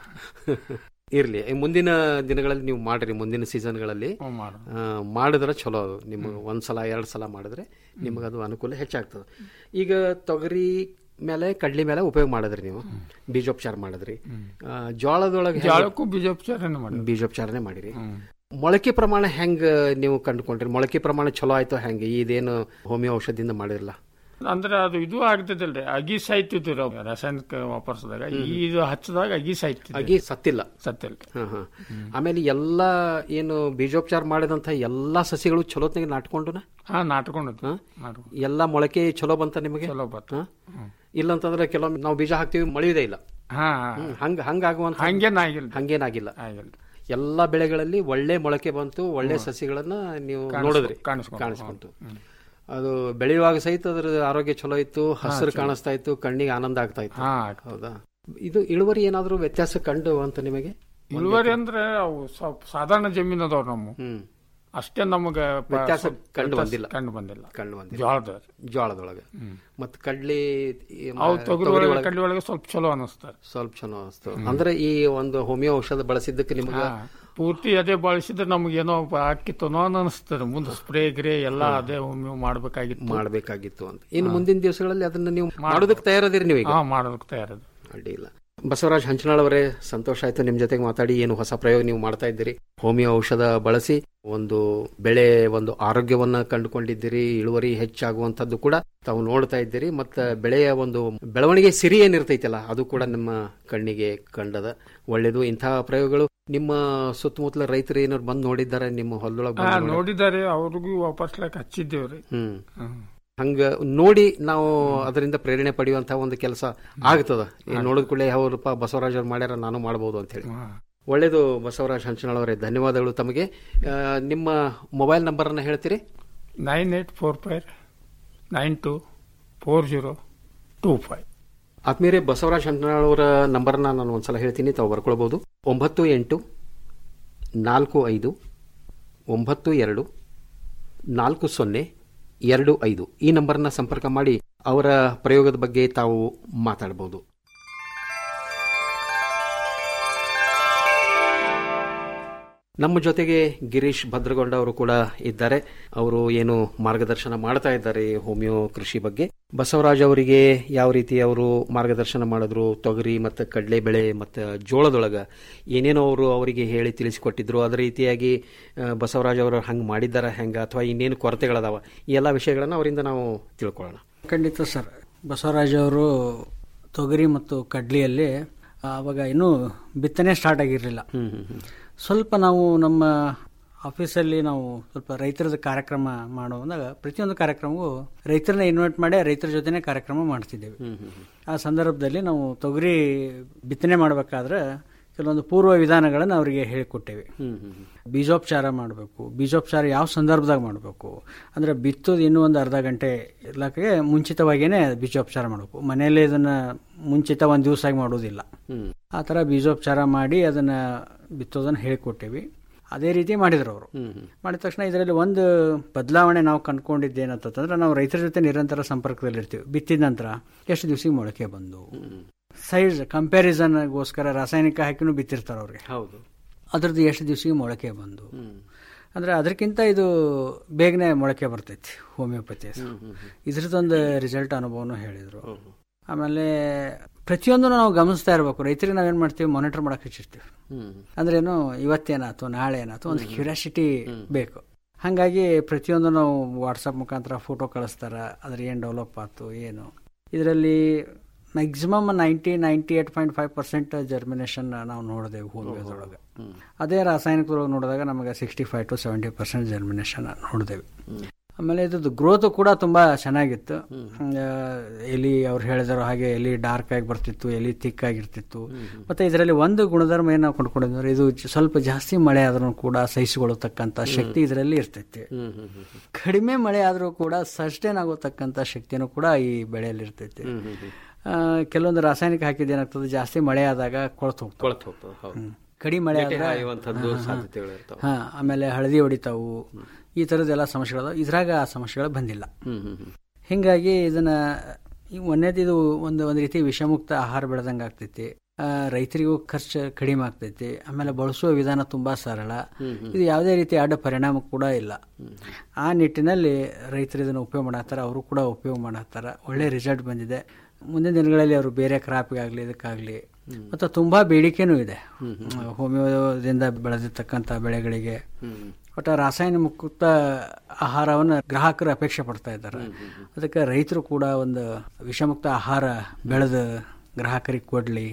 ಇರ್ಲಿ ಈ ಮುಂದಿನ ದಿನಗಳಲ್ಲಿ ನೀವು ಮಾಡ್ರಿ ಮುಂದಿನ ಸೀಸನ್ಗಳಲ್ಲಿ ಹ್ಮ್, ಮಾಡೋಣ. ಆ, ಮಾಡಿದ್ರೆ ಚಲೋ ಅದು ನಿಮಗೆ ಒಂದ್ಸಲ ಎರಡು ಸಲ ಮಾಡಿದ್ರೆ ನಿಮಗೆ ಅದು ಅನುಕೂಲ ಹೆಚ್ಚಾಗ್ತದೆ ಈಗ ತೊಗರಿ ಮೇಲೆ ಕಡ್ಲಿ ಮೇಲೆ ಉಪಯೋಗ ಮಾಡಿದ್ರಿ ನೀವು ಬೀಜೋಪಚಾರ ಮಾಡಿದ್ರಿ ಆ, ಜೋಳದೊಳಗೆ ಹೆಂಗ್- ಜಾಳಕ್ಕೂ ಬೀಜೋಪಚಾರನೇ ಮಾಡಿ ಬೀಜೋಪಚಾರನೆ ಮಾಡಿರಿ ಮೊಳಕೆ ಪ್ರಮಾಣ ಹೆಂಗ್ ನೀವು ಕಂಡುಕೊಂಡ್ರಿ ಮೊಳಕೆ ಪ್ರಮಾಣ ಚಲೋ ಆಯ್ತು ಹೆಂಗೆ ಇದೇನು ಹೋಮಿಯೋ ಔಷಧಿಯಿಂದ ಮಾಡಿರಲ್ಲ ಅಂದ್ರೆ ಅದು ಇದು ಆಗ್ತದಲ್ರಿ ಅಗಿ ಸಾಯ್ತಿದ್ವಿ ರೀ ಅವು ರಾಸಾಯನಿಕ ವಾಪರ್ಸದಾಗ ಇದು ಹಚ್ಚದಾಗ ಅಗಿ ಸಾಯ್ತಿದ್ವಿ ಅಗಿ ಸತ್ತಿಲ್ಲ ಸತ್ತಿಲ್ಲ ಹಾ, ಹಾ. ಆಮೇಲೆ ಎಲ್ಲಾ ಏನು ಬೀಜೋಪಚಾರ ಮಾಡಿದಂತ ಎಲ್ಲಾ ಸಸಿಗಳು ಚಲೋತ್ನಾಗ ನಾಟ್ಕೊಂಡುನ ಹಾ ನಾಟ್ಕೊಂಡದ್ದು ಹಾ? ನಾಟ್ಕೊಂಡು ಎಲ್ಲಾ ಮೊಳಕೆ ಚಲೋ ಬಂತ ನಿಮಗೆ ಚಲೋ ಬತ್ತ ಹಾ? ಇಲ್ಲಂತಂದ್ರೆ ಕೆಲವೊಮ್ಮೆ ನಾವು ಬೀಜ ಹಾಕ್ತಿವಿ ಮಳೆಯುವುದೇ ಇಲ್ಲ ಹಾ ಹ್ಮ್, ಹಂಗ ಹಂಗಾಗುವಂತ ಹಂಗೇನಾಗಿಲ್ಲ ಹಂಗೇನಾಗಿಲ್ಲ ಆಗಿಲ್ಲ ಎಲ್ಲಾ ಬೆಳೆಗಳಲ್ಲಿ ಒಳ್ಳೆ ಮೊಳಕೆ ಬಂತು ಒಳ್ಳೆ ಸಸಿಗಳನ್ನ ನೀವು ಕಾಣಿಸ್ಕೊ- ನೋಡಿದ್ರಿ ಕಾಣಿಸ್ಕೊಂಡು, ಕಾಣಿಸ್ಕೊಂತು ಅದು ಬೆಳೆಯುವಾಗ ಸಹಿತ ಅದ್ರ ಆರೋಗ್ಯ ಚಲೋ ಇತ್ತು ಹಸಿರು ಕಾಣಿಸ್ತಾ ಇತ್ತು ಕಣ್ಣಿಗೆ ಆನಂದ ಆಗ್ತಾ ಇತ್ತು ಹಾ ಹೌದಾ ಇದು ಇಳುವರಿ ಏನಾದ್ರೂ ವ್ಯತ್ಯಾಸ ಕಂಡು ಅಂತ ನಿಮಗೆ ಇಳುವರಿ ಅಂದ್ರೆ ಅವು ಸ್ವಲ್ಪ ಸಾಧಾರಣ ಜಮೀನು ಅದಾವ ನಮ್ಮ ಹ್ಮ್ ಅಷ್ಟೇ ನಮಗ ಪ- ವ್ಯತ್ಯಾಸ ಸ್ವಲ್ಪ ಕಂಡು ವ್ಯತ್ಯಾಸ ಬಂದಿಲ್ಲ. ಕಂಡು ಬಂದಿಲ್ಲ ಕಂಡು ಬಂದಿಲ್ಲ ಜೋಳದ ಜೋಳದೊಳಗೆ ಮತ್ ಕಡ್ಲಿ ಈ ಮ- ಅವು ತೊಗರಿ ತೊಗರಿ ಒಳಗೆ ಒಳಗೆ ಕಡ್ಲಿ ಒಳಗೆ ಸ್ವಲ್ಪ ಚಲೋ ಅನಿಸ್ತಾರೆ ಸ್ವಲ್ಪ ಚಲೋ ಅನಿಸ್ತು ಅಂದ್ರೆ ಈ ಒಂದು ಹೋಮಿಯೋ ಔಷಧ ಬಳಸಿದ್ದಕ್ಕೆ ನಿಮಗೆ ಪೂರ್ತಿ ಅದೇ ಬಳಸಿದ್ರೆ ನಮ್ಗೇನೋ ಹಾಕಿತ್ತನೋ ಅನಿಸ್ತದೆ ಮುಂದೆ ಸ್ಪ್ರೇ ಗ್ರೇ ಎಲ್ಲ ಅದೇ ಒಮ್ಮೆ ಮಾಡ್ಬೇಕಾಗಿತ್ತು ಮಾಡಬೇಕಾಗಿತ್ತು ಅಂತ ಇನ್ನು ಮುಂದಿನ ದಿವಸಗಳಲ್ಲಿ ಅದನ್ನ ನೀವು ಮಾಡೋದಕ್ಕೆ ತಯಾರದಿರಿ ನೀವು ಈಗ ಹಾ ಮಾಡೋದಕ್ಕೆ ತಯಾರದು ಅಡ್ಡಿ ಇಲ್ಲ ಬಸವರಾಜ್ ಹಂಚನಾಳ್ ಅವರೇ ಸಂತೋಷ ಆಯ್ತು ನಿಮ್ ಜೊತೆಗೆ ಮಾತಾಡಿ ಏನು ಹೊಸ ಪ್ರಯೋಗ ನೀವು ಮಾಡ್ತಾ ಇದ್ದೀರಿ ಹೋಮಿಯೋ ಔಷಧ ಬಳಸಿ ಒಂದು ಬೆಳೆ ಒಂದು ಆರೋಗ್ಯವನ್ನ ಕಂಡುಕೊಂಡಿದ್ದೀರಿ ಇಳುವರಿ ಹೆಚ್ಚಾಗುವಂತದ್ದು ಕೂಡ ತಾವು ನೋಡ್ತಾ ಇದ್ದೀರಿ ಮತ್ತೆ ಬೆಳೆಯ ಒಂದು ಬೆಳವಣಿಗೆ ಸಿರಿ ಏನಿರ್ತೈತಲ್ಲ ಅದು ಕೂಡ ನಿಮ್ಮ ಕಣ್ಣಿಗೆ ಕಂಡದ ಒಳ್ಳೇದು ಇಂತಹ ಪ್ರಯೋಗಗಳು ನಿಮ್ಮ ಸುತ್ತಮುತ್ತಲ ರೈತರು ಏನಾದ್ರು ಬಂದು ನೋಡಿದ್ದಾರೆ ನಿಮ್ಮ ಹೊಲದೊಳಗೆ ಹಾ ಬಂದು ನೋಡಿ- ನೋಡಿದ್ದಾರೆ ಅವ್ರಿಗೂ ವಾಪಸ್ಲಾಕ್ ಹಚ್ಚಿದ್ದೇವ್ರಿ ಹ್ಮ್ ಹ್ಮ್. ಹಂಗ ನೋಡಿ ನಾವು ಅದರಿಂದ ಪ್ರೇರಣೆ ಪಡೆಯುವಂತಹ ಒಂದು ಕೆಲಸ ಆಗ್ತದ ಈ ನೋಡಿದ ಕೂಡಲೇ ಅವರಪ್ಪ ಬಸವರಾಜ್ ಅವ್ರು ಮಾಡ್ಯಾರ ನಾನು ಮಾಡಬಹುದು ಅಂತ ಹೇಳಿ ಒಳ್ಳೇದು ಬಸವರಾಜ್ ಹಂಚನಾಳ್ ಅವರೇ ಧನ್ಯವಾದಗಳು ತಮಗೆ ಆ, ನಿಮ್ಮ ಮೊಬೈಲ್ ನಂಬರ್ ಅನ್ನ ಹೇಳ್ತೀರಿ nine eight four five nine two four zero two five ಆತ್ಮೀಯರೇ ಬಸವರಾಜ್ ಹಂಚನಾಳ್ ಅವರ ನಂಬರ್ನ ನಾನು ಒಂದ್ಸಲ ಹೇಳ್ತೀನಿ ತಾವು ಬರ್ಕೊಳ್ಬಹುದು ಒಂಬತ್ತು ಎಂಟು ನಾಲ್ಕು ಐದು ಒಂಬತ್ತು ಎರಡು ನಾಲ್ಕು ಸೊನ್ನೆ ಎರಡು ಐದು ಈ ನಂಬರ್ನ ಸಂಪರ್ಕ ಮಾಡಿ ಅವರ ಪ್ರಯೋಗದ ಬಗ್ಗೆ ತಾವು ಮಾತಾಡಬಹುದು ನಮ್ಮ ಜೊತೆಗೆ ಗಿರೀಶ್ ಭದ್ರಗೊಂಡ ಅವರು ಕೂಡ ಇದ್ದಾರೆ ಅವರು ಏನು ಮಾರ್ಗದರ್ಶನ ಮಾಡ್ತಾ ಇದ್ದಾರೆ ಹೋಮಿಯೋ ಕೃಷಿ ಬಗ್ಗೆ ಬಸವರಾಜ್ ಅವರಿಗೆ ಯಾವ ರೀತಿ ಅವರು ಮಾರ್ಗದರ್ಶನ ಮಾಡಿದ್ರು ತೊಗರಿ ಮತ್ತು ಕಡಲೆ ಬೆಳೆ ಮತ್ತು ಜೋಳದೊಳಗ ಏನೇನೋ ಅವರು ಅವರಿಗೆ ಹೇಳಿ ತಿಳಿಸಿಕೊಟ್ಟಿದ್ರು ಅದೇ ರೀತಿಯಾಗಿ ಆ, ಬಸವರಾಜ್ ಅವರು ಹಂಗೆ ಮಾಡಿದ್ದಾರ ಹೆಂಗ ಅಥವಾ ಇನ್ನೇನು ಕೊರತೆಗಳದಾವ ಈ ಎಲ್ಲ ವಿಷಯಗಳನ್ನು ಅವರಿಂದ ನಾವು ತಿಳ್ಕೊಳ್ಳೋಣ ಖಂಡಿತ ಸರ್ ಬಸವರಾಜ್ ಅವರು ತೊಗರಿ ಮತ್ತು ಕಡ್ಲಿಯಲ್ಲಿ ಆವಾಗ ಇನ್ನೂ ಬಿತ್ತನೆ ಸ್ಟಾರ್ಟ್ ಆಗಿರಲಿಲ್ಲ ಸ್ವಲ್ಪ ನಾವು ನಮ್ಮ ಆಫೀಸಲ್ಲಿ ನಾವು ಸ್ವಲ್ಪ ರೈತರದ ಕಾರ್ಯಕ್ರಮ ಮಾಡುವಾಗ ಪ್ರತಿಯೊಂದು ಕಾರ್ಯಕ್ರಮವೂ ರೈತರನ್ನ ಇನ್ವೈಟ್ ಮಾಡಿ ರೈತರ ಜೊತೆನೆ ಕಾರ್ಯಕ್ರಮ ಮಾಡ್ತಿದ್ದೇವೆ ಆ ಸಂದರ್ಭದಲ್ಲಿ ನಾವು ತೊಗರಿ ಬಿತ್ತನೆ ಮಾಡಬೇಕಾದ್ರೆ ಕೆಲವೊಂದು ಪೂರ್ವ ವಿಧಾನಗಳನ್ನು ಅವರಿಗೆ ಹೇಳಿಕೊಟ್ಟೇವೆ ಬೀಜೋಪಚಾರ ಮಾಡಬೇಕು ಬೀಜೋಪಚಾರ ಯಾವ ಸಂದರ್ಭದಾಗ ಮಾಡಬೇಕು ಅಂದ್ರೆ ಬಿತ್ತೋದು ಇನ್ನೂ ಒಂದು ಅರ್ಧ ಗಂಟೆ ಇರ್ಲಕ್ಕೆ ಮುಂಚಿತವಾಗಿಯೇ ಬೀಜೋಪಚಾರ ಮಾಡಬೇಕು ಮನೆಯಲ್ಲೇ ಇದನ್ನ ಮುಂಚಿತ ಒಂದು ದಿವಸ ಆಗಿ ಮಾಡೋದಿಲ್ಲ ಆ ಥರ ಬೀಜೋಪಚಾರ ಮಾಡಿ ಅದನ್ನ ಬಿತ್ತೋದನ್ನ ಹೇಳಿಕೊಟ್ಟೇವಿ ಅದೇ ರೀತಿ ಮಾಡಿದ್ರು ಅವರು ಮಾಡಿದ ತಕ್ಷಣ ಇದರಲ್ಲಿ ಒಂದು ಬದಲಾವಣೆ ನಾವು ಕಂಡುಕೊಂಡಿದ್ದೇನಂತಂದ್ರೆ ನಾವು ರೈತರ ಜೊತೆ ನಿರಂತರ ಸಂಪರ್ಕದಲ್ಲಿರ್ತೀವಿ ಬಿತ್ತಿದ ನಂತರ ಎಷ್ಟು ದಿವಸಕ್ಕೆ ಮೊಳಕೆ ಬಂದು ಸೈಜ್ ಕಂಪ್ಯಾರಿಸನ್ಗೋಸ್ಕರ ರಾಸಾಯನಿಕ ಹಾಕಿನೂ ಬಿತ್ತಿರ್ತಾರೆ ಅವ್ರಿಗೆ ಹೌದು ಅದ್ರದ್ದು ಎಷ್ಟು ದಿವಸಕ್ಕೆ ಮೊಳಕೆ ಬಂದು ಅಂದ್ರೆ ಅದಕ್ಕಿಂತ ಇದು ಬೇಗನೆ ಮೊಳಕೆ ಬರ್ತೈತಿ ಹೋಮಿಯೋಪತಿ ಇದ್ರದ್ದೊಂದು ರಿಸಲ್ಟ್ ಅನುಭವನೂ ಹೇಳಿದ್ರು ಆಮೇಲೆ ಪ್ರತಿಯೊಂದು ನಾವು ಗಮನಿಸ್ತಾ ಇರಬೇಕು ರೈತರಿಗೆ ನಾವೇನ್ ಮಾಡ್ತೀವಿ ಮಾನಿಟರ್ ಮಾಡಕ್ ಹಚ್ಚಿರ್ತೀವಿ ಅಂದ್ರೇನು ಇವತ್ತೇನಾಯ್ತು ನಾಳೆ ಏನಾಯ್ತು ಒಂದು ಕ್ಯೂರಿಯಾಸಿಟಿ ಬೇಕು ಹಾಗಾಗಿ ಪ್ರತಿಯೊಂದು ನಾವು ವಾಟ್ಸಪ್ ಮುಖಾಂತರ ಫೋಟೋ ಕಳಿಸ್ತಾರ ಅದ್ರ ಏನು ಡೆವಲಪ್ ಆಯ್ತು ಏನು ಇದರಲ್ಲಿ maximum ninety ninety eight point five percent germination ನಾವು ನೋಡಿದೆವು ಹೋಮಿಯೋದೊಳಗೆ ಅದೇ ರಾಸಾಯನಿಕದೊಳಗೆ ನೋಡಿದಾಗ ನಮಗೆ sixty five to seventy percent germination ನೋಡಿದೆವು ಆಮೇಲೆ ಇದ್ರದ್ದು ಗ್ರೋತ್ ಕೂಡ ತುಂಬಾ ಚೆನ್ನಾಗಿತ್ತು ಆ, ಎಲಿ ಅವ್ರು ಹೇಳಿದಾರೋ ಹಾಗೆ ಎಲಿ ಡಾರ್ಕ್ ಆಗಿ ಬರ್ತಿತ್ತು ಎಲಿ ಥಿಕ್ ಆಗಿರ್ತಿತ್ತು ಮತ್ತೆ ಇದರಲ್ಲಿ ಒಂದು ಗುಣಧರ್ಮ ಏನು ನಾವು ಕೊಂಡ್ಕೊಂಡಿದ್ರೆ ಇದು ಜ- ಸ್ವಲ್ಪ ಜಾಸ್ತಿ ಮಳೆ ಆದ್ರೂ ಕೂಡ ಸಹಿಸಿಕೊಳ್ಳತಕ್ಕಂತ ಶಕ್ತಿ ಇದರಲ್ಲಿ ಇರ್ತೈತಿ ಕಡಿಮೆ ಮಳೆ ಆದ್ರೂ ಕೂಡ ಸಸ್ಟೈನ್ ಆಗೋತಕ್ಕಂತ ಶಕ್ತಿನೂ ಕೂಡ ಈ ಬೆಳೆಯಲ್ಲಿ ಇರ್ತೈತಿ ಆ, ಕೆಲವೊಂದು ರಾಸಾಯನಿಕ ಹಾಕಿದ ಏನಾಗ್ತದೆ ಜಾಸ್ತಿ ಮಳೆ ಆದಾಗ ಕೊಳತು ಹೋಗ್ತದೆ ಕೊಳತು ಹೋಗ್ತದೆ ಹೌದು ಕಡಿಮೆ ಮಳೆ ನೆಟ್ಟೆ ಆದ್ರೆ ಹಾಯುವಂಥದ್ದು ಹಾ, ಹಾ. ಸಾಧ್ಯತೆಗಳು ಇರ್ತಾವೆ. ಹಾ ಆಮೇಲೆ ಹಳದಿ ಹೊಡಿತಾವು ಈ ಥರದ್ದೆಲ್ಲ ಸಮಸ್ಯೆಗಳು ಇದ್ರಾಗ ಆ ಸಮಸ್ಯೆಗಳು ಬಂದಿಲ್ಲ ಹಿಂಗಾಗಿ ಇದನ್ನ ಈ ಒಂದೇದು ಇದು ಒಂದು ಒಂದು ರೀತಿ ವಿಷಮುಕ್ತ ಆಹಾರ ಬೆಳೆದಂಗೆ ಆಗ್ತೈತಿ ಆ, ರೈತರಿಗೂ ಖರ್ಚು ಕಡಿಮೆ ಆಗ್ತೈತಿ ಆಮೇಲೆ ಬಳಸುವ ವಿಧಾನ ತುಂಬಾ ಸರಳ ಇದು ಯಾವುದೇ ರೀತಿ ಅಡ್ಡ ಪರಿಣಾಮ ಕೂಡ ಇಲ್ಲ ಆ ನಿಟ್ಟಿನಲ್ಲಿ ರೈತರು ಇದನ್ನು ಉಪಯೋಗ ಮಾಡತ್ತಾರ ಅವರು ಕೂಡ ಉಪಯೋಗ ಮಾಡತ್ತಾರ ಒಳ್ಳೆ ರಿಸಲ್ಟ್ ಬಂದಿದೆ ಮುಂದಿನ ದಿನಗಳಲ್ಲಿ ಅವರು ಬೇರೆ ಕ್ರಾಪ್ಗಾಗ್ಲಿ ಇದಕ್ಕಾಗ್ಲಿ ಮತ್ತು ತುಂಬಾ ಬೇಡಿಕೆನೂ ಇದೆ ಹೋಮಿಯೋದಿಂದ ಬೆಳೆದಿರ್ತಕ್ಕಂಥ ಬೆಳೆಗಳಿಗೆ ಒಟ್ಟ ರಾಸಾಯನಿಕ ಮುಕ್ತ ಆಹಾರವನ್ನು ಗ್ರಾಹಕರು ಅಪೇಕ್ಷೆ ಪಡ್ತಾ ಇದ್ದಾರೆ ಅದಕ್ಕೆ ರೈತರು ಕೂಡ ಒಂದು ವಿಷಮುಕ್ತ ಆಹಾರ ಬೆಳೆದು ಗ್ರಾಹಕರಿಗೆ ಕೊಡ್ಲಿ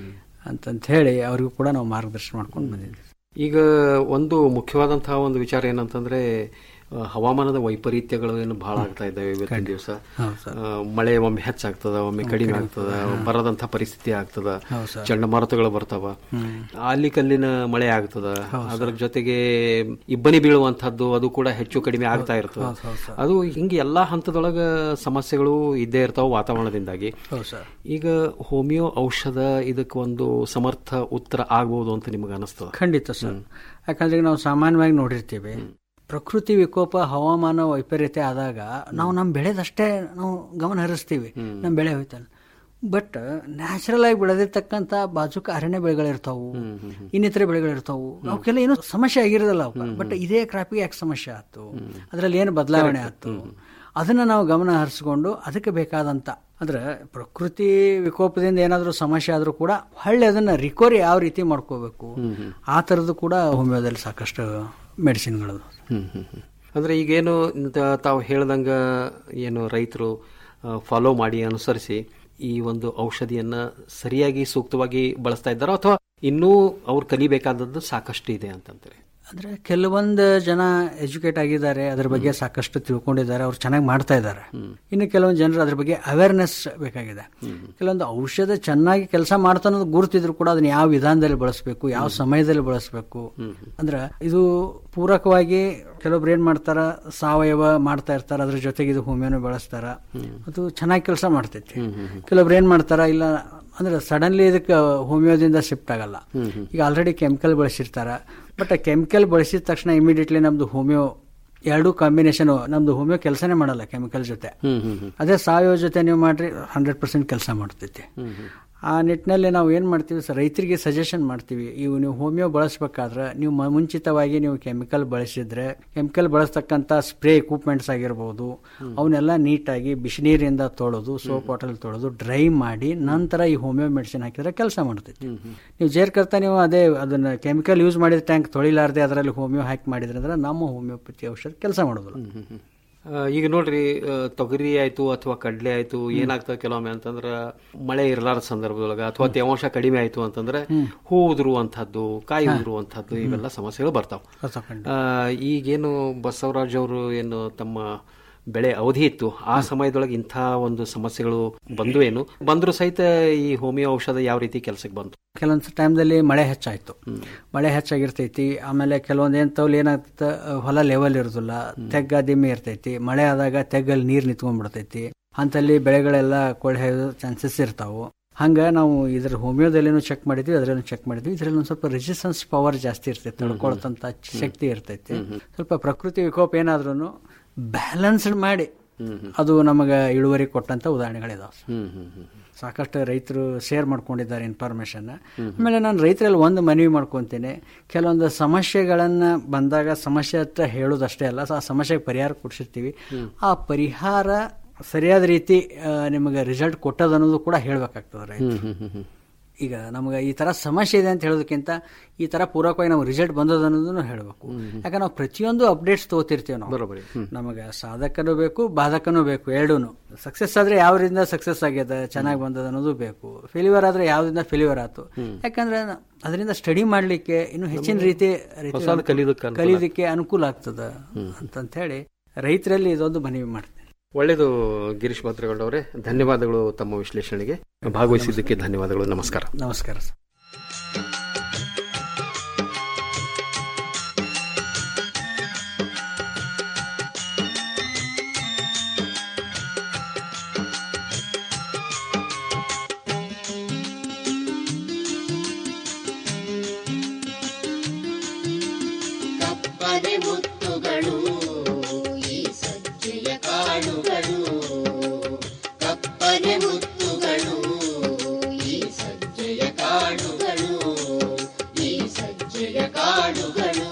ಅಂತಂತ ಹೇಳಿ ಅವ್ರಿಗೂ ಕೂಡ ನಾವು ಮಾರ್ಗದರ್ಶನ ಮಾಡ್ಕೊಂಡು ಬಂದಿದ್ದೀವಿ ಈಗ ಒಂದು ಮುಖ್ಯವಾದಂತಹ ಒಂದು ವಿಚಾರ ಏನಂತಂದ್ರೆ ಆ, ಹವಾಮಾನದ ವೈಪರೀತ್ಯಗಳು ಏನು ಬಹಳ ಆಗ್ತಾ ಇದ್ದಾವೆ ಇವತ್ತಿನ ದಿವಸ ಹೌದು ಸರ್. ಮಳೆ ಒಮ್ಮೆ ಹೆಚ್ಚಾಗ್ತದ ಒಮ್ಮೆ ಕಡಿಮೆ ಆಗ್ತದ ಬರದಂತ ಪರಿಸ್ಥಿತಿ ಆಗ್ತದ ಹೌದು ಸರ್. ಚಂಡಮಾರುತಗಳು ಬರ್ತಾವ ಅಲ್ಲಿ ಕಲ್ಲಿನ ಮಳೆ ಆಗ್ತದ ಅದರ ಜೊತೆಗೆ ಇಬ್ಬನಿ ಬೀಳುವಂತಹದ್ದು ಅದು ಕೂಡ ಹೆಚ್ಚು ಕಡಿಮೆ ಆಗ್ತಾ ಇರ್ತದ ಹೌದು, ಹೌದು ಸರ್. ಅದು ಹಿಂಗೆ ಎಲ್ಲಾ ಹಂತದೊಳಗ ಸಮಸ್ಯೆಗಳು ಇದ್ದೇ ಇರ್ತಾವ ವಾತಾವರಣದಿಂದಾಗಿ ಹೌದು ಸರ್ ಈಗ ಹೋಮಿಯೋ ಔಷಧ ಇದಕ್ಕೆ ಒಂದು ಸಮರ್ಥ ಉತ್ತರ ಆಗ್ಬೋದು ಅಂತ ನಿಮಗೆ ಅನಿಸ್ತದ ಖಂಡಿತ ಸರ್ ಯಾಕಂದ್ರೆ ಈಗ ನಾವು ಸಾಮಾನ್ಯವಾಗಿ ನೋಡಿರ್ತೀವಿ ಪ್ರಕೃತಿ ವಿಕೋಪ ಹವಾಮಾನ ವೈಪರೀತ್ಯ ಆದಾಗ ನಾವು ನಮ್ಮ ಬೆಳೆದಷ್ಟೇ ನಾವು ಗಮನ ಹರಿಸ್ತೀವಿ ನಮ್ಮ ಬೆಳೆ ಹೋಯ್ತಲ್ಲ ಬಟ್ ನ್ಯಾಚುರಲ್ ಆಗಿ ಬೆಳೆದಿರ್ತಕ್ಕಂಥ ಬಾಜುಕ ಅರಣ್ಯ ಬೆಳೆಗಳಿರ್ತಾವು ಇನ್ನಿತರೆ ಬೆಳೆಗಳಿರ್ತಾವು ಅವಕ್ಕೆಲ್ಲ ಏನೂ ಸಮಸ್ಯೆ ಆಗಿರೋದಲ್ಲ ಬಟ್ ಇದೇ ಕ್ರಾಪಿಗೆ ಯಾಕೆ ಸಮಸ್ಯೆ ಆಯ್ತು ಅದರಲ್ಲಿ ಏನು ಬದಲಾವಣೆ ಆಯ್ತು ಅದನ್ನ ನಾವು ಗಮನ ಹರಿಸ್ಕೊಂಡು ಅದಕ್ಕೆ ಬೇಕಾದಂತ ಅಂದ್ರೆ ಪ್ರಕೃತಿ ವಿಕೋಪದಿಂದ ಏನಾದರೂ ಸಮಸ್ಯೆ ಆದರೂ ಕೂಡ ಹೊಳ್ಳಿ ಅದನ್ನ ರಿಕವರಿ ಯಾವ ರೀತಿ ಮಾಡ್ಕೋಬೇಕು ಆ ಥರದ್ದು ಕೂಡ ಹೋಮಿಯೋದಲ್ಲಿ ಸಾಕಷ್ಟು ಮೆಡಿಸಿನ್ಗಳು ಹ್ಮ್ ಹ್ಮ್ ಹ್ಮ್. ಅಂದ್ರೆ ಈಗೇನು ಇಂತ ತಾವು ಹೇಳ್ದಂಗ ಏನು ರೈತರು ಫಾಲೋ ಮಾಡಿ ಅನುಸರಿಸಿ ಈ ಒಂದು ಔಷಧಿಯನ್ನ ಸರಿಯಾಗಿ ಸೂಕ್ತವಾಗಿ ಬಳಸ್ತಾ ಇದ್ದಾರೋ ಅಥವಾ ಇನ್ನೂ ಅವ್ರು ಕಲಿಬೇಕಾದದ್ದು ಸಾಕಷ್ಟು ಇದೆ ಅಂತಂತಾರೆ ಅಂದ್ರೆ ಕೆಲವೊಂದು ಜನ ಎಜುಕೇಟ್ ಆಗಿದ್ದಾರೆ ಅದ್ರ ಬಗ್ಗೆ ಸಾಕಷ್ಟು ತಿಳ್ಕೊಂಡಿದ್ದಾರೆ ಅವ್ರು ಚೆನ್ನಾಗಿ ಮಾಡ್ತಾ ಇದ್ದಾರೆ ಇನ್ನು ಕೆಲವೊಂದು ಜನರು ಅದ್ರ ಬಗ್ಗೆ ಅವೇರ್ನೆಸ್ ಬೇಕಾಗಿದೆ ಕೆಲವೊಂದು ಔಷಧ ಚೆನ್ನಾಗಿ ಕೆಲಸ ಮಾಡ್ತಾ ಅನ್ನೋದು ಗುರುತಿದ್ರು ಕೂಡ ಅದನ್ನ ಯಾವ ವಿಧಾನದಲ್ಲಿ ಬಳಸಬೇಕು ಯಾವ ಸಮಯದಲ್ಲಿ ಬಳಸಬೇಕು ಅಂದ್ರೆ ಇದು ಪೂರಕವಾಗಿ ಕೆಲವೊಬ್ರು ಏನ್ ಮಾಡ್ತಾರ ಸಾವಯವ ಮಾಡ್ತಾ ಇರ್ತಾರ ಅದ್ರ ಜೊತೆಗೆ ಇದು ಹೋಮಿಯೋನು ಬಳಸ್ತಾರ ಅದು ಚೆನ್ನಾಗಿ ಕೆಲಸ ಮಾಡ್ತೈತಿ ಕೆಲವೊಬ್ರು ಏನ್ ಮಾಡ್ತಾರ ಇಲ್ಲ ಅಂದ್ರೆ ಸಡನ್ಲಿ ಇದಕ್ಕೆ ಹೋಮಿಯೋದಿಂದ ಶಿಫ್ಟ್ ಆಗಲ್ಲ ಈಗ ಆಲ್ರೆಡಿ ಕೆಮಿಕಲ್ ಬಳಸಿರ್ತಾರ ಬಟ್ ಆ ಕೆಮಿಕಲ್ ಬಳಸಿದ ತಕ್ಷಣ ಇಮಿಡಿಯೇಟ್ಲಿ ನಮ್ದು ಹೋಮಿಯೋ ಎರಡು ಕಾಂಬಿನೇಷನ್ ನಮ್ದು ಹೋಮಿಯೋ ಕೆಲಸನೇ ಮಾಡಲ್ಲ ಕೆಮಿಕಲ್ ಜೊತೆ ಅದೇ ಸಾವಯವ ಜೊತೆ ನೀವು ಮಾಡ್ರಿ ಹಂಡ್ರೆಡ್ ಪರ್ಸೆಂಟ್ ಕೆಲಸ ಮಾಡ್ತೈತಿ ಆ ನಿಟ್ಟಿನಲ್ಲಿ ನಾವು ಏನು ಮಾಡ್ತೀವಿ ಸರ್ ರೈತರಿಗೆ ಸಜೆಷನ್ ಮಾಡ್ತೀವಿ ಇವು ನೀವು ಹೋಮಿಯೋ ಬಳಸಬೇಕಾದ್ರೆ ನೀವು ಮ- ಮುಂಚಿತವಾಗಿ ನೀವು ಕೆಮಿಕಲ್ ಬಳಸಿದ್ರೆ ಕೆಮಿಕಲ್ ಬಳಸ್ತಕ್ಕಂಥ ಸ್ಪ್ರೇ ಎಕ್ವಿಪ್ಮೆಂಟ್ಸ್ ಆಗಿರ್ಬೋದು ಅವನ್ನೆಲ್ಲ ನೀಟಾಗಿ ಬಿಸಿನೀರಿಂದ ತೊಳೆದು ಸೋಪ್ ವಾಟರ್ ತೊಳೆದು ಡ್ರೈ ಮಾಡಿ ನಂತರ ಈ ಹೋಮಿಯೋ ಮೆಡಿಸಿನ್ ಹಾಕಿದ್ರೆ ಕೆಲಸ ಮಾಡ್ತೈತಿ ನೀವು ಜೇರ್ಕರ್ತ ನೀವು ಅದೇ ಅದನ್ನ ಕೆಮಿಕಲ್ ಯೂಸ್ ಮಾಡಿದ ಟ್ಯಾಂಕ್ ತೊಳಿಲಾರ್ದೆ ಅದರಲ್ಲಿ ಹೋಮಿಯೋ ಹಾಕಿ ಮಾಡಿದ್ರೆ ಅಂದ್ರೆ ನಮ್ಮ ಹೋಮಿಯೋಪತಿ ಔಷಧ ಕೆಲಸ ಮಾಡೋದಿಲ್ಲ ಆ, ಈಗ ನೋಡ್ರಿ ಆ, ತೊಗರಿ ಆಯ್ತು ಅಥವಾ ಕಡ್ಲೆ ಆಯ್ತು ಏನಾಗ್ತದೆ ಕೆಲವೊಮ್ಮೆ ಅಂತಂದ್ರ ಮಳೆ ಇರಲಾರದ ಸಂದರ್ಭದೊಳಗ ಅಥವಾ ತೇವಾಂಶ ಕಡಿಮೆ ಆಯ್ತು ಅಂತಂದ್ರೆ ಹೂ ಉದುರುವಂತಹದ್ದು ಕಾಯಿ ಉದುರುವಂತಹದ್ದು ಇವೆಲ್ಲ ಸಮಸ್ಯೆಗಳು ಬರ್ತಾವ ಆ, ಈಗೇನು ಬಸವರಾಜ್ ಅವರು ಏನು ತಮ್ಮ ಬೆಳೆ ಅವಧಿ ಇತ್ತು ಆ ಸಮಯದೊಳಗೆ ಇಂಥ ಒಂದು ಸಮಸ್ಯೆಗಳು ಬಂದು ಏನು ಬಂದ್ರು ಸಹಿತ ಈ ಹೋಮಿಯೋ ಔಷಧ ಯಾವ ರೀತಿ ಕೆಲಸಕ್ಕೆ ಬಂತು ಕೆಲವೊಂದು ಟೈಮ್ದಲ್ಲಿ ಮಳೆ ಹೆಚ್ಚಾಯ್ತು ಮಳೆ ಹೆಚ್ಚಾಗಿರ್ತೈತಿ ಆಮೇಲೆ ಕೆಲವೊಂದು ಏನ್ ತವಲ್ ಏನಾಗ್ತದೆ ಹೊಲ ಲೆವೆಲ್ ಇರೋದಿಲ್ಲ ತೆಗ್ಗ ದಿಮ್ಮಿ ಇರ್ತೈತಿ ಮಳೆ ಆದಾಗ ತೆಗ್ಗಲ್ಲಿ ನೀರ್ ನಿಂತ್ಕೊಂಡ್ಬಿಡ್ತೈತಿ ಅಂತಲ್ಲಿ ಬೆಳೆಗಳೆಲ್ಲ ಕೊಳೆ ಚಾನ್ಸಸ್ ಇರ್ತಾವು ಹಂಗ ನಾವು ಇದ್ರ ಹೋಮಿಯೋದಲ್ಲಿನೂ ಚೆಕ್ ಮಾಡಿದ್ವಿ ಅದ್ರಲ್ಲೂ ಚೆಕ್ ಮಾಡಿದ್ವಿ ಇದ್ರಲ್ಲಿ ಒಂದು ಸ್ವಲ್ಪ ರೆಸಿಸ್ಟೆನ್ಸ್ ಪವರ್ ಜಾಸ್ತಿ ಇರ್ತೈತಿ ತಡ್ಕೊಳ್ತಂತ ಶಕ್ತಿ ಇರ್ತೈತಿ ಸ್ವಲ್ಪ ಪ್ರಕೃತಿ ವಿಕೋಪ ಏನಾದ್ರೂ ಬ್ಯಾಲೆನ್ಸ್ಡ್ ಮಾಡಿ ಅದು ನಮಗೆ ಇಳುವರಿ ಕೊಟ್ಟಂತ ಉದಾಹರಣೆಗಳಿದಾವೆ ಹ್ಮ್ ಹ್ಮ್ ಹ್ಮ್ ಸಾಕಷ್ಟು ರೈತರು ಶೇರ್ ಮಾಡ್ಕೊಂಡಿದ್ದಾರೆ ಇನ್ಫಾರ್ಮೇಶನ್ ಆಮೇಲೆ ನಾನು ರೈತರಲ್ಲಿ ಒಂದು ಮನವಿ ಮಾಡ್ಕೊತೀನಿ ಕೆಲವೊಂದು ಸಮಸ್ಯೆಗಳನ್ನು ಬಂದಾಗ ಸಮಸ್ಯೆ ಹತ್ರ ಹೇಳೋದಷ್ಟೇ ಅಲ್ಲ ಆ ಸಮಸ್ಯೆಗೆ ಪರಿಹಾರ ಕೊಡಿಸಿರ್ತೀವಿ ಆ ಪರಿಹಾರ ಸರಿಯಾದ ರೀತಿ ಆ, ನಿಮಗೆ ರಿಸಲ್ಟ್ ಕೊಟ್ಟದ ಅನ್ನೋದು ಕೂಡ ಹೇಳ್ಬೇಕಾಗ್ತದೆ ರೈತ ಹ್ಮ್ ಹ್ಮ್ ಹ್ಮ್ ಹ್ಮ್ ಈಗ ನಮಗೆ ಈ ತರ ಸಮಸ್ಯೆ ಇದೆ ಅಂತ ಹೇಳೋದಕ್ಕಿಂತ ಈ ತರ ಪೂರಕವಾಗಿ ನಾವು ರಿಸಲ್ಟ್ ಬಂದದ ಅನ್ನೋದನ್ನು ಹೇಳಬೇಕು ಯಾಕಂದ್ರೆ ನಾವು ಪ್ರತಿಯೊಂದು ಅಪ್ಡೇಟ್ಸ್ ತಗೋತಿರ್ತೀವಿ ನಾವು ಬರೋಬ್ಬರಿ. ಹ್ಮ್. ನಮಗೆ ಸಾಧಕನೂ ಬೇಕು ಬಾಧಕನೂ ಬೇಕು ಎರಡೂ ಸಕ್ಸಸ್ ಆದ್ರೆ ಯಾವ್ರಿಂದ ಸಕ್ಸಸ್ ಆಗ್ಯದ ಚೆನ್ನಾಗಿ ಬಂದದ ಅನ್ನೋದು ಬೇಕು ಫೇಲ್ಯೂರ್ ಆದ್ರೆ ಯಾವ್ದ್ರಿಂದ ಫೇಲ್ಯೂರ್ ಆಯ್ತು ಯಾಕಂದ್ರೆ ನ- ಅದರಿಂದ ಸ್ಟಡಿ ಮಾಡ್ಲಿಕ್ಕೆ ಇನ್ನು ಹೆಚ್ಚಿನ ರೀತಿ ರೀತಿ ಹೊಸದು ಕಲೀಲಿಕ್ಕೆ ಅನುಕೂಲ ಕಲೀಲಿಕ್ಕೆ ಅನುಕೂಲ ಆಗ್ತದ ಅಂತಂತ ಹೇಳಿ ರೈತರಲ್ಲಿ ಇದೊಂದು ಮನವಿ ಮಾಡ್ತೀನಿ ಒಳ್ಳೆಯದು ಗಿರೀಶ್ ಭದ್ರಗೌಡವರೇ ಧನ್ಯವಾದಗಳು ತಮ್ಮ ವಿಶ್ಲೇಷಣೆಗೆ ಭಾಗವಹಿಸಿದ್ದಕ್ಕೆ ಧನ್ಯವಾದಗಳು ನಮಸ್ಕಾರ ನಮಸ್ಕಾರ ಸರ್ ಕಪ್ಪನೆ ಮುತ್ತುಗಳು ಈ ಸಜ್ಜೆಯ ಕಾಳುಗಳು ಕಪ್ಪನೆ ಮುತ್ತುಗಳು ಈ ಸಜ್ಜೆಯ ಕಾಳುಗಳು ಈ ಸಜ್ಜೆಯ ಕಾಳುಗಳು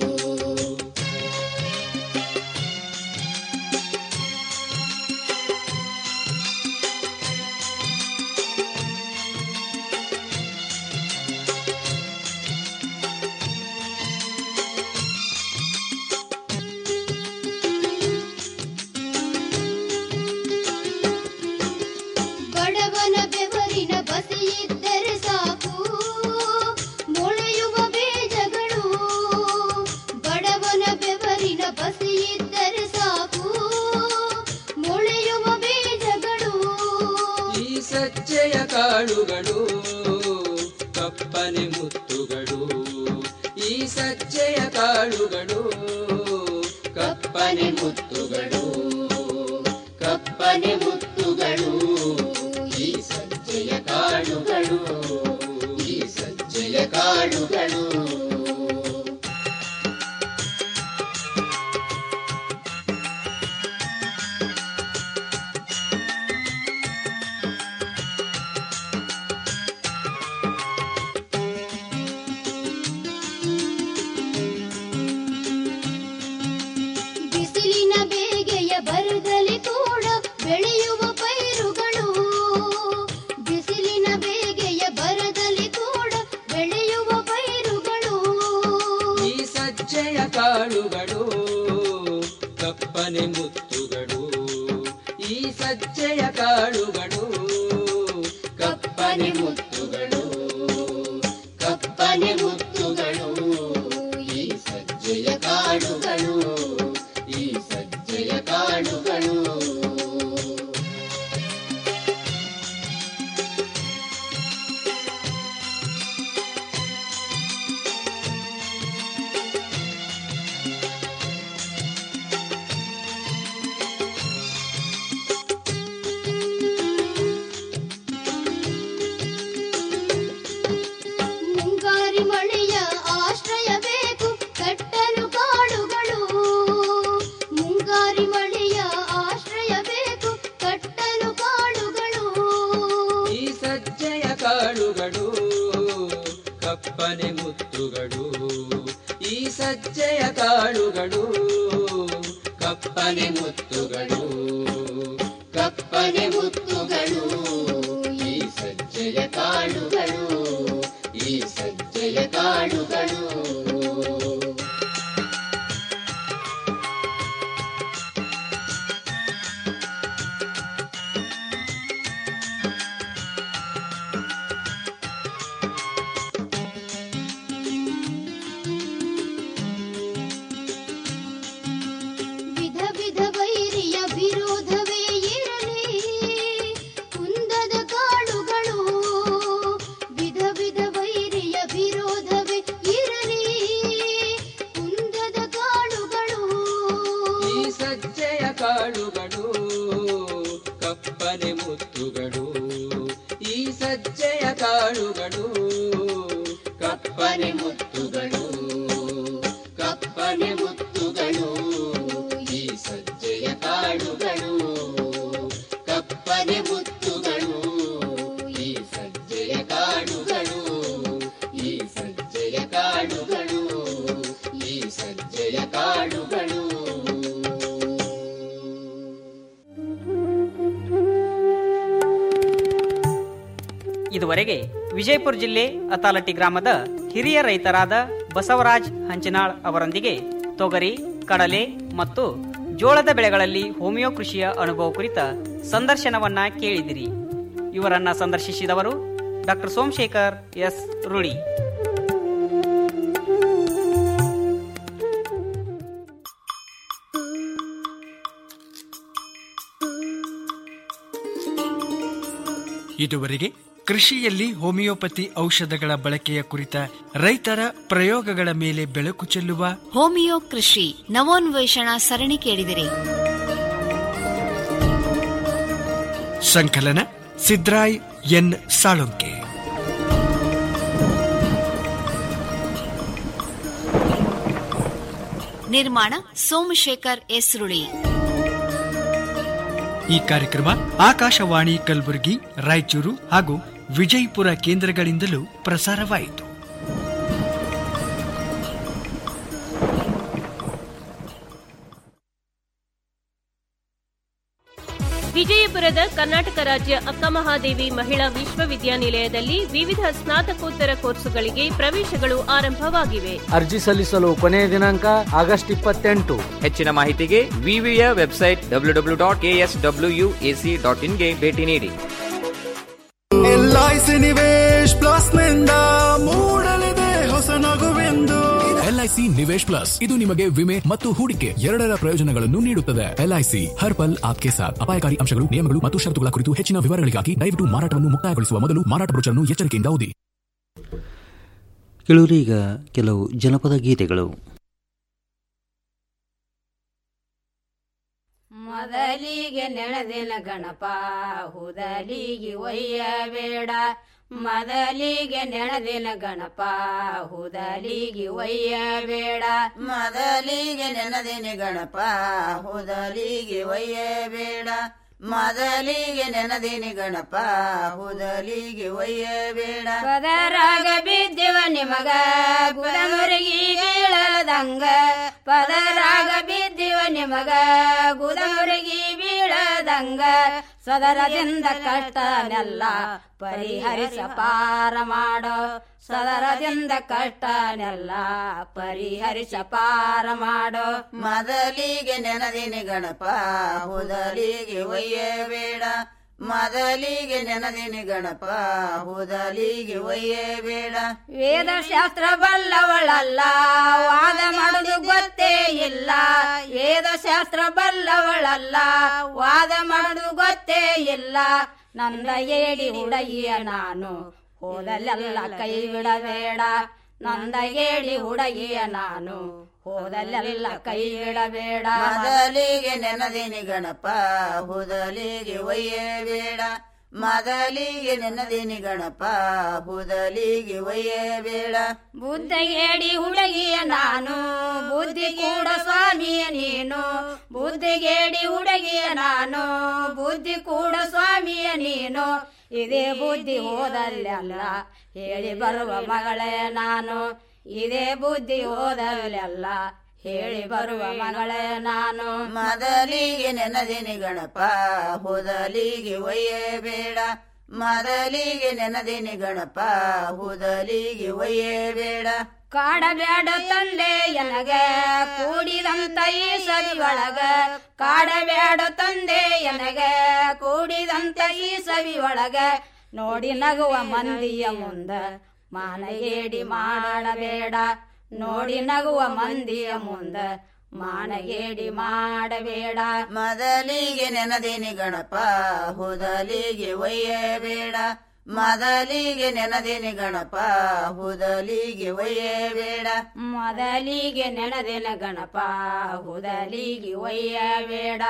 ಬಡವನ ಬೆವರಿನ ಬಸಿಯಿದ್ದರೆ ಸಾಕು ಮೊಳೆಯುವ ಬೀಜಗಳು ಬಡವನ ಬೆವರಿನ ಬಸಿಯಿದ್ದರೆ ಸಾಕು ಮೊಳೆಯುವ ಬೀಜಗಳು ಈ ಸಜ್ಜೆಯ ಕಾಳುಗಳು ಕಪ್ಪನೆ ಮುತ್ತುಗಳು ಈ ಸಜ್ಜೆಯ ಕಾಳುಗಳು ಕಪ್ಪನೆ ಮುತ್ತುಗಳು ಕಪ್ಪನೆ ಮುತ್ತುಗಳು ಈ ಸಜ್ಜೆಯ ಕಾಳುಗಳು ಈ ಸಜ್ಜೆಯ ಕಾಳುಗಳು ಬಿಸಿಲಿನ ಬೇಗೆಯ ಬರದಲ್ಲಿ ಕೂಡ ಬೆಳೆಯುವ ಪೈರುಗಳು ಬಿಸಿಲಿನ ಬೇಗೆಯ ಬರದಲ್ಲಿ ಕೂಡ ಬೆಳೆಯುವ ಪೈರುಗಳು ಈ ಸಜ್ಜೆಯ ಕಾಳುಗಳು ಕಪ್ಪನೆ ಮುತ್ತುಗಳು ಈ ಸಜ್ಜೆಯ ಕಾಳುಗಳು ಕಪ್ಪನೆ ಮುತ್ತುಗಳು ಕಪ್ಪನೆ ಮುತ್ತುಗಳು ಈ ಸಜ್ಜೆಯ ಕಾಳುಗಳು ಈ ಸಜ್ಜೆಯ ಕಾಳುಗಳು ಮುಂಗಾರಿ ಮಳೆಯ ಆಶ್ರಯ ಬೇಕು ಕಟ್ಟಲು ಕಾಡುಗಳು ಮುಂಗಾರಿ ಮಳೆಯ ಆಶ್ರಯ ಬೇಕು ಕಟ್ಟಲು ಕಾಡುಗಳು ಈ ಸಜ್ಜೆಯ ಕಾಳುಗಳು ಕಪ್ಪನೆ ಮುತ್ತುಗಳು ಈ ಸಜ್ಜೆಯ ಕಾಳುಗಳು ಕಪ್ಪನೆ ಮುತ್ತುಗಳು ಕಪ್ಪನೆ ಮುತ್ತುಗಳು ಈ ಸಜ್ಜೆಯ ಕಾಳುಗಳು ಈ ಸಜ್ಜೆಯ ಕಾಳುಗಳು ವಿಧ ವಿಧ ವೈರ ಇದುವರೆಗೆ ವಿಜಯಪುರ ಜಿಲ್ಲೆ ಅತಾಲಟಿ ಗ್ರಾಮದ ಹಿರಿಯ ರೈತರಾದ ಬಸವರಾಜ್ ಹಂಚಿನಾಳ್ ಅವರೊಂದಿಗೆ ತೊಗರಿ ಕಡಲೆ ಮತ್ತು ಜೋಳದ ಬೆಳೆಗಳಲ್ಲಿ ಹೋಮಿಯೋ ಕೃಷಿಯ ಅನುಭವ ಕುರಿತ ಸಂದರ್ಶನವನ್ನ ಕೇಳಿದಿರಿ ಇವರನ್ನ ಸಂದರ್ಶಿಸಿದವರು ಡಾಕ್ಟರ್ ಸೋಮಶೇಖರ್ ಎಸ್ ರುಳಿ ಇದುವರೆಗೆ ಕೃಷಿಯಲ್ಲಿ ಹೋಮಿಯೋಪತಿ ಔಷಧಗಳ ಬಳಕೆಯ ಕುರಿತ ರೈತರ ಪ್ರಯೋಗಗಳ ಮೇಲೆ ಬೆಳಕು ಚೆಲ್ಲುವ ಹೋಮಿಯೋ ಕೃಷಿ ನವೋನ್ವೇಷಣಾ ಸರಣಿ ಕೇಳಿದಿರಿ ಸಂಕಲನ ಸಿದ್ರಾಯ್ ಎನ್ ಸಾಳುಂಕೆ ನಿರ್ಮಾಣ ಸೋಮಶೇಖರ್ ಎಸ್ ರುಳಿ ಈ ಕಾರ್ಯಕ್ರಮ ಆಕಾಶವಾಣಿ ಕಲಬುರಗಿ ರಾಯಚೂರು ಹಾಗೂ ವಿಜಯಪುರ ಕೇಂದ್ರಗಳಿಂದಲೂ ಪ್ರಸಾರವಾಯಿತು ವಿಜಯಪುರದ ಕರ್ನಾಟಕ ರಾಜ್ಯ ಅಕ್ಕಮಹಾದೇವಿ ಮಹಿಳಾ ವಿಶ್ವವಿದ್ಯಾನಿಲಯದಲ್ಲಿ ವಿವಿಧ ಸ್ನಾತಕೋತ್ತರ ಕೋರ್ಸುಗಳಿಗೆ ಪ್ರವೇಶಗಳು ಆರಂಭವಾಗಿವೆ ಅರ್ಜಿ ಸಲ್ಲಿಸಲು ಕೊನೆಯ ದಿನಾಂಕ ಆಗಸ್ಟ್ ಇಪ್ಪತ್ತೆಂಟು ಹೆಚ್ಚಿನ ಮಾಹಿತಿಗೆ ವಿವಿಯ website W W dot S W AC dot ಇನ್ಗೆ ಭೇಟಿ ನೀಡಿ ಎಲ್ಐಸಿ ನಿವೇಶ್ ಪ್ಲಸ್ ನಿಂದ ಮೂಡಲಿದೆ ಹೊಸ ನಗುವೆಂದು ಎಲ್ಐಸಿ ನಿವೇಶ್ ಪ್ಲಸ್ ಇದು ನಿಮಗೆ ವಿಮೆ ಮತ್ತು ಹೂಡಿಕೆ ಎರಡರ ಪ್ರಯೋಜನಗಳನ್ನು ನೀಡುತ್ತದೆ ಎಲ್ಐಸಿ ಹರ್ ಪಲ್ ಆಪ್ಕೆ ಸಾಥ್ ಅಪಾಯಕಾರಿ ಅಂಶಗಳು ನಿಯಮಗಳು ಮತ್ತು ಷರತ್ತುಗಳ ಕುರಿತು ಹೆಚ್ಚಿನ ವಿವರಗಳಿಗಾಗಿ ದಯವಿಟ್ಟು ಮಾರಾಟವನ್ನು ಮುಕ್ತಾಯಗೊಳಿಸುವ ಮೊದಲು ಮಾರಾಟ ಬ್ರೋಚರ್ನ್ನು ಎಚ್ಚರಿಕೆಯಿಂದ ಓದಿ ಕೇಳುವರೀಗ ಕೆಲವು ಜನಪದ ಗೀತೆಗಳು ಮೊದಲಿಗೆ ನೆನೆದಿನ ಗಣಪ ಹುದಲಿಗೆ ಒಯ್ಯಬೇಡ ಮೊದಲಿಗೆ ನೆನೆದಿನ ಗಣಪ ಹುದಲಿಗೆ ಒಯ್ಯಬೇಡ ಮೊದಲಿಗೆ ನೆನದಿನಿ ಗಣಪ ಹುದಲಿಗೆ ಒಯ್ಯಬೇಡ ಮೊದಲಿಗೆ ನೆನದಿನಿ ಗಣಪ ಹುದಲಿಗೆ ಒಯ್ಯಬೇಡ ಪದರಾಗ ಬಿದ್ದಿವ ನಿಮಗ ಗುದಮುರುಗಿ ಬೀಳದಂಗ ಪದರಾಗ ಬಿದ್ದಿವ ನಿಮಗ ಗುದಮುರುಗಿ ಬೀಳದಂಗ ಸದರದಿಂದ ಕಷ್ಟನೆಲ್ಲ ಪರಿಹರಿಸ ಪಾರ ಮಾಡೋ ಸದರದಿಂದ ಕಷ್ಟನೆಲ್ಲ ಪರಿಹರಿಸ ಪಾರ ಮಾಡೋ ಮೊದಲಿಗೆ ನೆನದಿನಿ ಗಣಪ ಹುದಲಿಗೆ ಒಯ್ಯಬೇಡ ಮೊದಲಿಗೆ ನೆನದಿನಿ ಗಣಪ ಹುದಲಿಗೆ ಒಯ್ಯಬೇಡ ವೇದ ಶಾಸ್ತ್ರ ಬಲ್ಲವಳಲ್ಲ ವಾದ ಮಾಡುದು ಗೊತ್ತೇ ಇಲ್ಲ ವೇದ ಶಾಸ್ತ್ರ ಬಲ್ಲವಳಲ್ಲ ವಾದ ಮಾಡುದು ಗೊತ್ತೇ ಇಲ್ಲ ನಂದ ಏಡಿ ಹುಡುಗಿಯ ನಾನು ಹೋದಲ್ಲೆಲ್ಲ ಕೈ ಬಿಡಬೇಡ ನಂದ ಏಡಿ ಹುಡುಗಿಯ ನಾನು ಹೋದಲ್ಲೆಲ್ಲ ಕೈ ಬಿಡಬೇಡ ಮೊದಲಿಗೆ ನೆನದಿನಿ ಗಣಪ ಹುದಲಿಗೆ ಒಯ್ಯಬೇಡ ಮೊದಲಿಗೆ ನೆನದಿನಿ ಗಣಪ ಹುದಲಿಗೆ ಒಯ್ಯಬೇಡ ಬುದ್ಧಿಗೇಡಿ ಹುಡುಗಿಯ ನಾನು ಬುದ್ಧಿ ಕೂಡ ಸ್ವಾಮಿಯ ನೀನು ಬುದ್ಧಿಗೇಡಿ ಹುಡುಗಿಯ ನಾನು ಬುದ್ಧಿ ಕೂಡ ಸ್ವಾಮಿಯ ನೀನು ಇದೇ ಬುದ್ಧಿ ಹೋದಲ್ಲೆಲ್ಲ ಹೇಳಿ ಬರುವ ಮಗಳೇ ನಾನು ಇದೇ ಬುದ್ಧಿ ಹೋದಲ್ಲೆಲ್ಲ ಹೇಳಿ ಬರುವ ಮಗಳೇ ನಾನು ಮೊದಲಿಗೆ ನೆನದಿನಿ ಗಣಪ ಹುದಲಿಗೆ ಒಯ್ಯಬೇಡ ಮೊದಲಿಗೆ ನೆನದಿನಿ ಗಣಪ ಹುದಲಿಗೆ ಒಯ್ಯಬೇಡ ಕಾಡಬೇಡ ತಂದೆ ಎನಗ ಕೂಡಿದಂತ ಈ ಸವಿಯೊಳಗ ಕಾಡಬೇಡ ತಂದೆ ಎನಗ ಕೂಡಿದಂತ ಈ ಸವಿಯೊಳಗ ನೋಡಿ ನಗುವ ಮಂದಿಯ ಮುಂದ ಮಾನಗೇಡಿ ಮಾಡಬೇಡ ನೋಡಿ ನಗುವ ಮಂದಿಯ ಮುಂದ ಮಾನಗೇಡಿ ಮಾಡಬೇಡ ಮೊದಲಿಗೆ ನೆನದಿನಿ ಗಣಪ ಹುದಲಿಗೆ ಒಯ್ಯಬೇಡ ಮೊದಲಿಗೆ ನೆನದಿನಿ ಗಣಪ ಹುದಲಿಗೆ ಒಯ್ಯಬೇಡ ಮೊದಲಿಗೆ ನೆನೆದಿನ ಗಣಪ ಹುದಲಿಗೆ ಒಯ್ಯಬೇಡ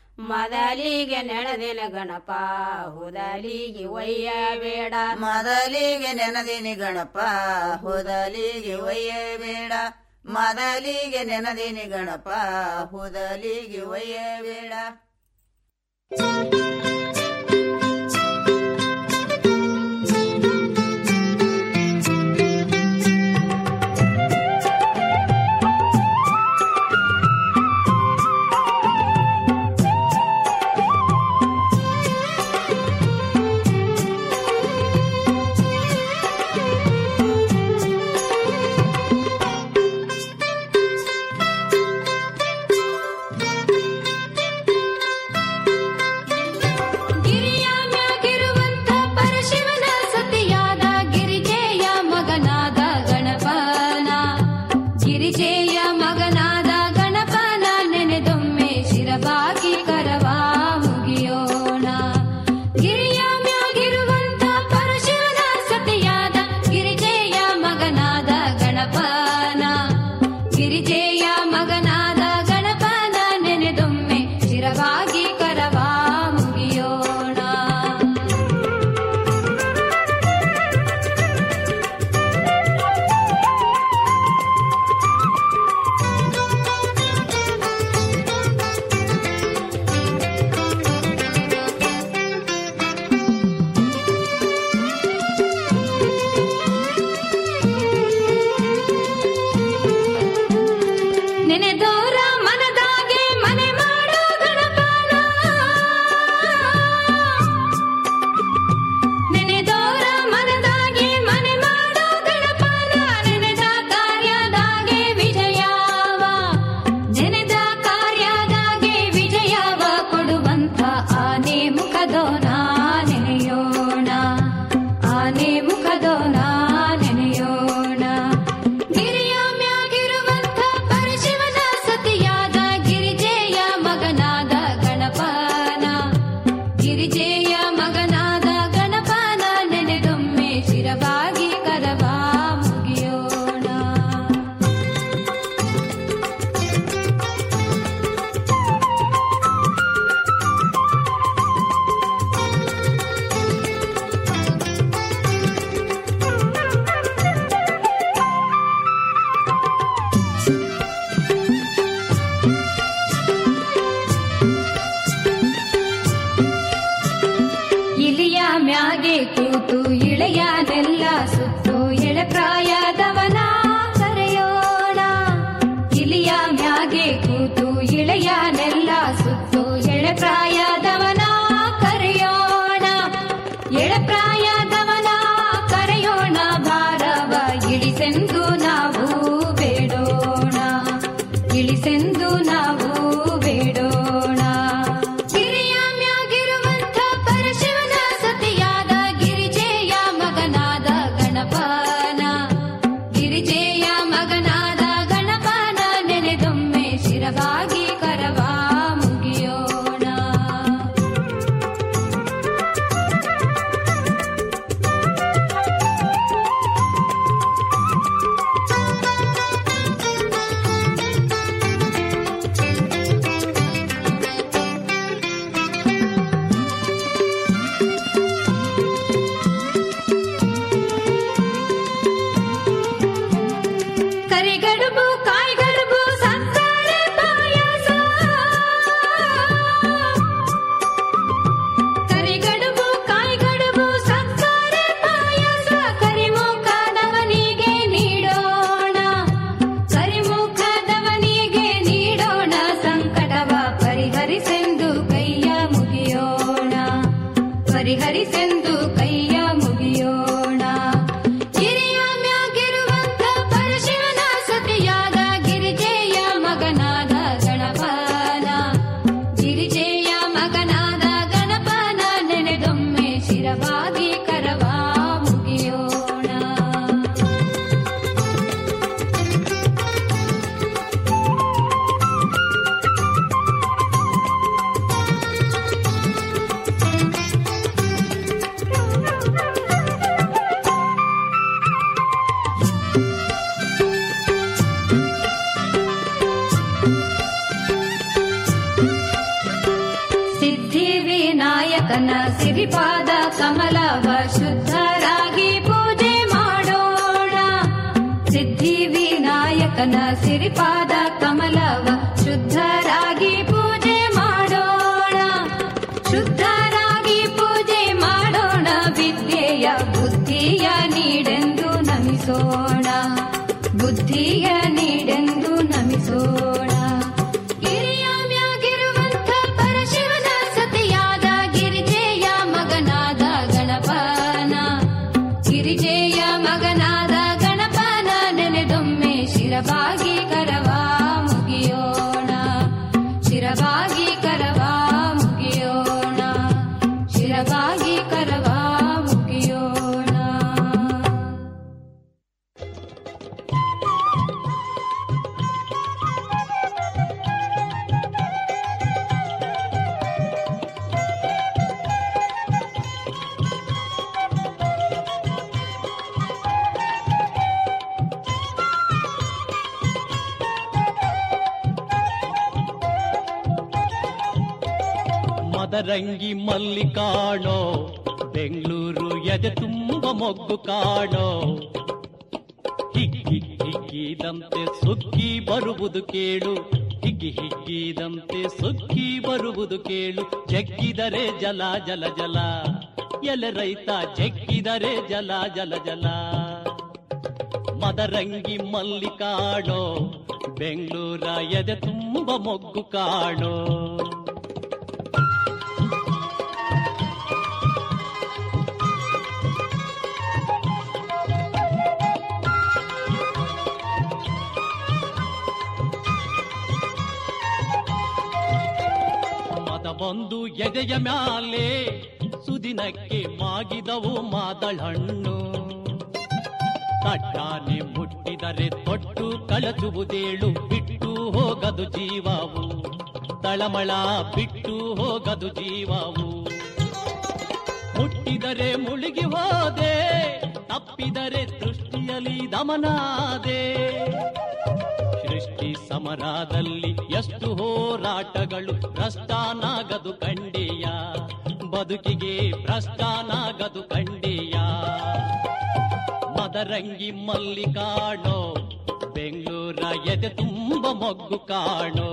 ಮೊದಲಿಗೆ ನೆನೆದಿನ ಗಣಪ ಹುದಲಿಗೆ ಒಯ್ಯಬೇಡ ಮೊದಲಿಗೆ ನೆನದಿನಿ ಗಣಪ ಹುದಲಿಗೆ ಒಯ್ಯಬೇಡ ಮೊದಲಿಗೆ ನೆನದಿನಿ ಗಣಪ ಹುದಲಿಗೆ ಒಯ್ಯಬೇಡ ಆನೆ ಮುಖದೋನ ನೆನೆಯೋಣ ಗಿರಿಯ ಮ್ಯಾಗಿರುವಂಥ ಪರಶಿವನ ಸತಿಯಾದ ಗಿರಿಜೆಯ ಮಗನಾದ ಗಣಪನ ಗಿರಿಜೆಯ ಮಗನಾದ ಗಣಪನ ನೆನೆದೊಮ್ಮೆ ಶಿರವಾಗಿ ಕರವ ಮುಗಿಯೋಣ ಇಲಿಯ ಮ್ಯಾಗೆ ಕೂತು ಇಳೆಯನೆಲ್ಲ ಸುತ್ತು ಎಳೆ ಪ್ರಾಯದವನ ಕರೆಯೋಣ ಇಲಿಯ ಮ್ಯಾಗೆ ಕೂತು ಇಳೆಯನೆಲ್ಲ ಸುತ್ತು ಎಳೆ ಪ್ರಾಯದವನ ಕರೆಯೋಣ ಎಳೆ ಪ್ರಾಯದವನ ಕರೆಯೋಣ ಭಾರವ ಇಳಿಸೆಂದು ನಾವು ಬೇಡೋಣ ಇಳಿಸೆಂದು ನಾವು ಬೇಡೋಣ ಗಿರಿಯ ಮ್ಯಾಗಿರುವಂಥ ಪರಶಿವನ ಸತಿಯಾದ ಗಿರಿಜೆಯ ಮಗನಾದ ಗಣಪನ ಗಿರಿಜೆಯ ಮಗನಾದ ಗಣಪನ ನೆನೆದೊಮ್ಮೆ ಶಿರವಾಗಿ ಕರವ ಮುಗಿಯೋಣ ಕರಿಗಡುಬು ಕಾಯಿಗಡುಬು ಸಕ್ಕರೆ ಪಾಯಸ ಕರಿಗಡುಬು ಕಾಯಿಗಡುಬು ಸಕ್ಕರೆ ಪಾಯಸ ಕರಿಮುಖದವನಿಗೆ ನೀಡೋಣ ಕರಿಮುಖದವನಿಗೆ ನೀಡೋಣ ಸಂಕಟವ ಪರಿಹರಿಸೆಂದು ಕೈಯ ಮುಗಿಯೋಣ ಪರಿಹರಿಸೆಂದು ಕೈಯ ಮುಗಿಯೋಣ ಗಿರಿಯ ಮ್ಯಾಗಿರುವಂಥ ಪರಶಿವನ ಸತಿಯಾದ ಗಿರಿಜೆಯ ಮಗನಾದ ಗಣಪನ ಗಿರಿಜೆಯ ಮಗನಾದ ಗಣಪನ ನೆನೆದೊಮ್ಮೆ ಶಿರವಾಗಿ ಕರವ ಮುಗಿಯೋಣ ಸಿದ್ಧಿ ವಿನಾಯಕನ ಸಿರಿಪಾದ ಕಮಲವ ಶುದ್ಧರಾಗಿ ಪೂಜೆ ಮಾಡೋಣ ಸಿದ್ಧಿ ವಿನಾಯಕನ ಸಿರಿಪಾದ ಕಮಲವ ಶುದ್ಧರಾಗಿ ಪೂಜೆ ಮಾಡೋಣ ಶುದ್ಧರಾಗಿ ಪೂಜೆ ಮಾಡೋಣ ವಿದ್ಯೆಯ ಬುದ್ಧಿಯ ನೀಡೆಂದು ನಮಿಸೋಣ ಬುದ್ಧಿಯ ನೀಡೆಂದು ನಮಿಸೋಣ ಗಿರಿಯ ಮ್ಯಾಗಿರುವಂಥ ಪರಶಿವನ ಸತಿಯಾದ ಗಿರಿಜೆಯ ಮಗನಾದ ಗಣಪನ ಗಿರಿಜೆಯ ಮಗನಾದ ಗಣಪನ ನೆನೆದೊಮ್ಮೆ ಶಿರವಾಗಿ ಕರವ ಮುಗಿಯೋಣ ಶಿರವಾಗಿ ಕರವ ಮುಗಿಯೋಣ ಶಿರವಾಗಿ ಕರವ ಮುಗಿಯೋಣ ಮದರಂಗಿ ಮಲ್ಲಿ ಕಾಣೋ ಬೆಂಗಳೂರು ಎದೆ ತುಂಬ ಮೊಗ್ಗು ಕಾಣೋ ಹಿಗ್ಗಿ ಹಿಗ್ಗಿದಂತೆ ಸುಗ್ಗಿ ಬರುವುದು ಕೇಳು ಹಿಗ್ಗಿ ಹಿಗ್ಗಿದಂತೆ ಸುಗ್ಗಿ ಬರುವುದು ಕೇಳು ಜಗ್ಗಿದರೆ ಜಲ ಜಲ ಜಲ ಎಲೆ ರೈತ ಜಗ್ಗಿದರೆ ಜಲ ಜಲ ಜಲ ಮದರಂಗಿ ಮಲ್ಲಿ ಕಾಣೋ ಬೆಂಗಳೂರ ಎದೆ ತುಂಬ ಮೊಗ್ಗು ಕಾಣೋ ಮದ ಬಂದು ಎದೆಯ ಮ್ಯಾಲೆ ಸುದಿನಕ್ಕೆ ಮಾಗಿದವು ಮಾದಳಹಣ್ಣು ತಟ್ಟಾನೆ ಮುಟ್ಟಿದರೆ ತೊಟ್ಟು ಕಳಚುವುದೇಳು ಬಿಟ್ಟು ಹೋಗದು ಜೀವವು ತಳಮಳ ಬಿಟ್ಟು ಹೋಗದು ಜೀವವು ಮುಟ್ಟಿದರೆ ಮುಳುಗಿ ಹೋದೆ ತಪ್ಪಿದರೆ ದೃಷ್ಟಿಯಲ್ಲಿ ದಮನಾದೆ ಸೃಷ್ಟಿ ಸಮರಾದಲ್ಲಿ ಎಷ್ಟು ಹೋರಾಟಗಳು ಭ್ರಷ್ಟಾನಾಗದು ಕಂಡಿಯ ಬದುಕಿಗೆ ಭ್ರಷ್ಟಾನಾಗದು ಕಂಡಿಯ ಮದರಂಗಿ ಮಲ್ಲಿ ಕಾಣೋ ಬೆಂಗಳೂರ ಎದೆ ತುಂಬ ಮೊಗ್ಗು ಕಾಣೋ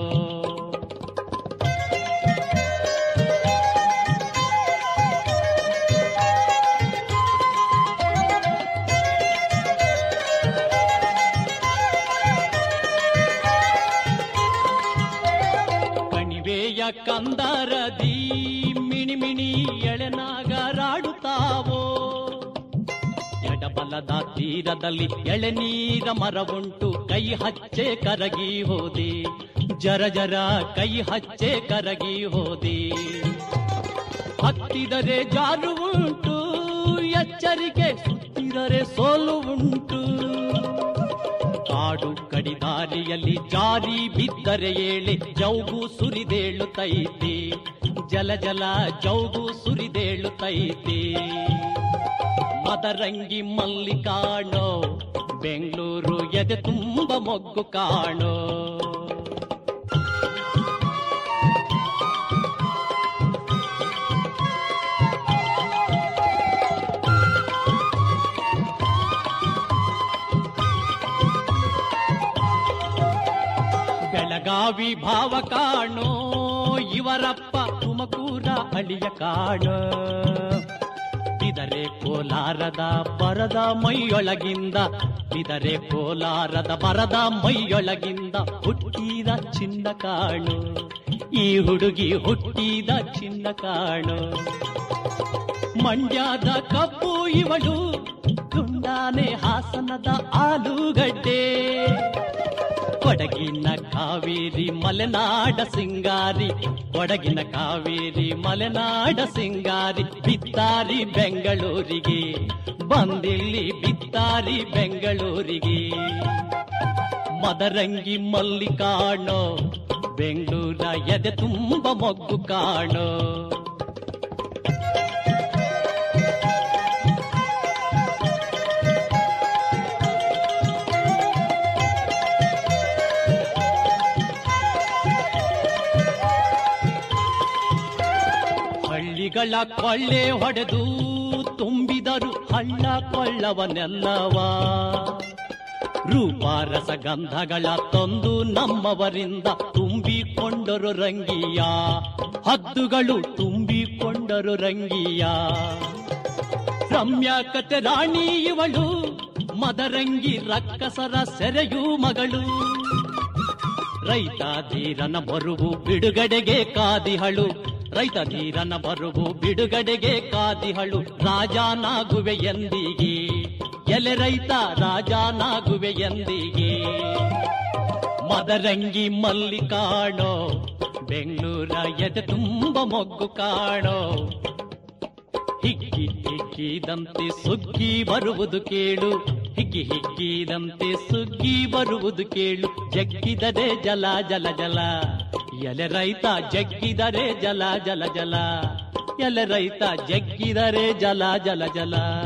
ಕಣಿವೆಯ ಕಂದರದಿ ಮಿಣಿ ಮಿಣಿ ಎಳೆನಾಗರಾಡುತ್ತಾವೋ ಎಡಬಲದ ತೀರದಲ್ಲಿ ಎಳೆನೀರ ಮರವುಂಟು ಕೈ ಹಚ್ಚೆ ಕರಗಿ ಹೋದೆ ಜರ ಜರ ಕೈ ಹಚ್ಚೆ ಕರಗಿ ಹೋದೆ ಹತ್ತಿದರೆ ಜಾರು ಉಂಟು ಎಚ್ಚರಿಕೆ ಸುತ್ತಿದರೆ ಸೋಲು ಉಂಟು ಕಾಡು ಕಡಿದಾರಿಯಲ್ಲಿ ಜಾರಿ ಬಿದ್ದರೆ ಏಳೆ ಜೌಗು ಸುರಿದೇಳುತ್ತೈತೆ ಜಲ ಜಲ ಜೌಗು ಸುರಿದೇಳುತ್ತೈತೆ ಮದರಂಗಿ ಮಲ್ಲಿ ಕಾಣೋ ಬೆಂಗಳೂರು ಎದೆ ತುಂಬ ಮೊಗ್ಗು ಕಾಣೋ ಬೆಳಗಾವಿ ಭಾವ ಕಾಣೋ ಇವರಪ್ಪ ತುಮಕೂರ ಅಳಿಯ ಕಾಣೋ ಬಿದರೆ ಕೋಲಾರದ ಬರದ ಮೈಯೊಳಗಿಂದ ಬಿದರೆ ಕೋಲಾರದ ಬರದ ಮೈಯೊಳಗಿಂದ ಹುಟ್ಟಿದ ಚಿನ್ನ ಕಾಣು ಈ ಹುಡುಗಿ ಹುಟ್ಟಿದ ಚಿನ್ನ ಕಾಣು ಮಂಡ್ಯದ ಕಪ್ಪು ಇವಳು ತುಂಡಾನೆ ಹಾಸನದ ಆಲೂಗಡ್ಡೆ ಕೊಡಗಿನ ಕಾವೇರಿ ಮಲೆನಾಡ ಸಿಂಗಾರಿ ಕೊಡಗಿನ ಕಾವೇರಿ ಮಲೆನಾಡ ಸಿಂಗಾರಿ ಬಿತ್ತಾರಿ ಬೆಂಗಳೂರಿಗೆ ಬಂದಿಲ್ಲಿ ಬಿತ್ತಾರಿ ಬೆಂಗಳೂರಿಗೆ ಮದರಂಗಿ ಮಲ್ಲಿ ಕಾಣೋ ಬೆಂಗಳೂರ ಎದೆ ತುಂಬ ಮೊಗ್ಗು ಕಾಣೋ ಹಳ್ಳಿಗಳ ಕೊಳ್ಳೆ ಹೊಡೆದು ತುಂಬಿದರು ಹಳ್ಳ ಕೊಳ್ಳವನೆಲ್ಲವ ರೂಪಾರಸ ಗಂಧಗಳ ತಂದು ನಮ್ಮವರಿಂದ ತುಂಬಿಕೊಂಡರು ರಂಗಿಯ ಹದ್ದುಗಳು ತುಂಬಿಕೊಂಡರು ರಂಗಿಯ ರಮ್ಯ ಕತೆ ರಾಣಿ ಇವಳು ಮದರಂಗಿ ರಕ್ಕಸರ ಸೆರೆಯೂ ಮಗಳು ರೈತ ಧೀರನ ಬರುವು ಬಿಡುಗಡೆಗೆ ಕಾದಿಹಳು ರೈತ ಧೀರನ ಬರುವು ಬಿಡುಗಡೆಗೆ ಕಾದಿಹಳು ರಾಜನಾಗುವೆ ಎಂದಿಗೆ ಎಲೆ ರೈತ ರಾಜನಾಗುವೆ ಎಂದಿಗೆ ಮದರಂಗಿ ಮಲ್ಲಿ ಕಾಣೋ ಬೆಂಗಳೂರ ಎದೆ ತುಂಬ ಮೊಗ್ಗು ಕಾಣೋ ಹಿಗ್ಗಿ ಹಿಗ್ಗಿದಂತೆ ಸುಗ್ಗಿ ಬರುವುದು ಕೇಳು ಹಿಗ್ಗಿ ಹಿಗ್ಗಿದಂತೆ ಸುಗ್ಗಿ ಬರುವುದು ಕೇಳು ಜಗ್ಗಿದರೆ ಜಲ ಜಲ ಜಲ ಎಲೆ ರೈತ ಜಗ್ಗಿದರೆ ಜಲ ಜಲ ಜಲ ಎಲೆ ರೈತ ಜಗ್ಗಿದರೆ ಜಲ ಜಲ ಜಲ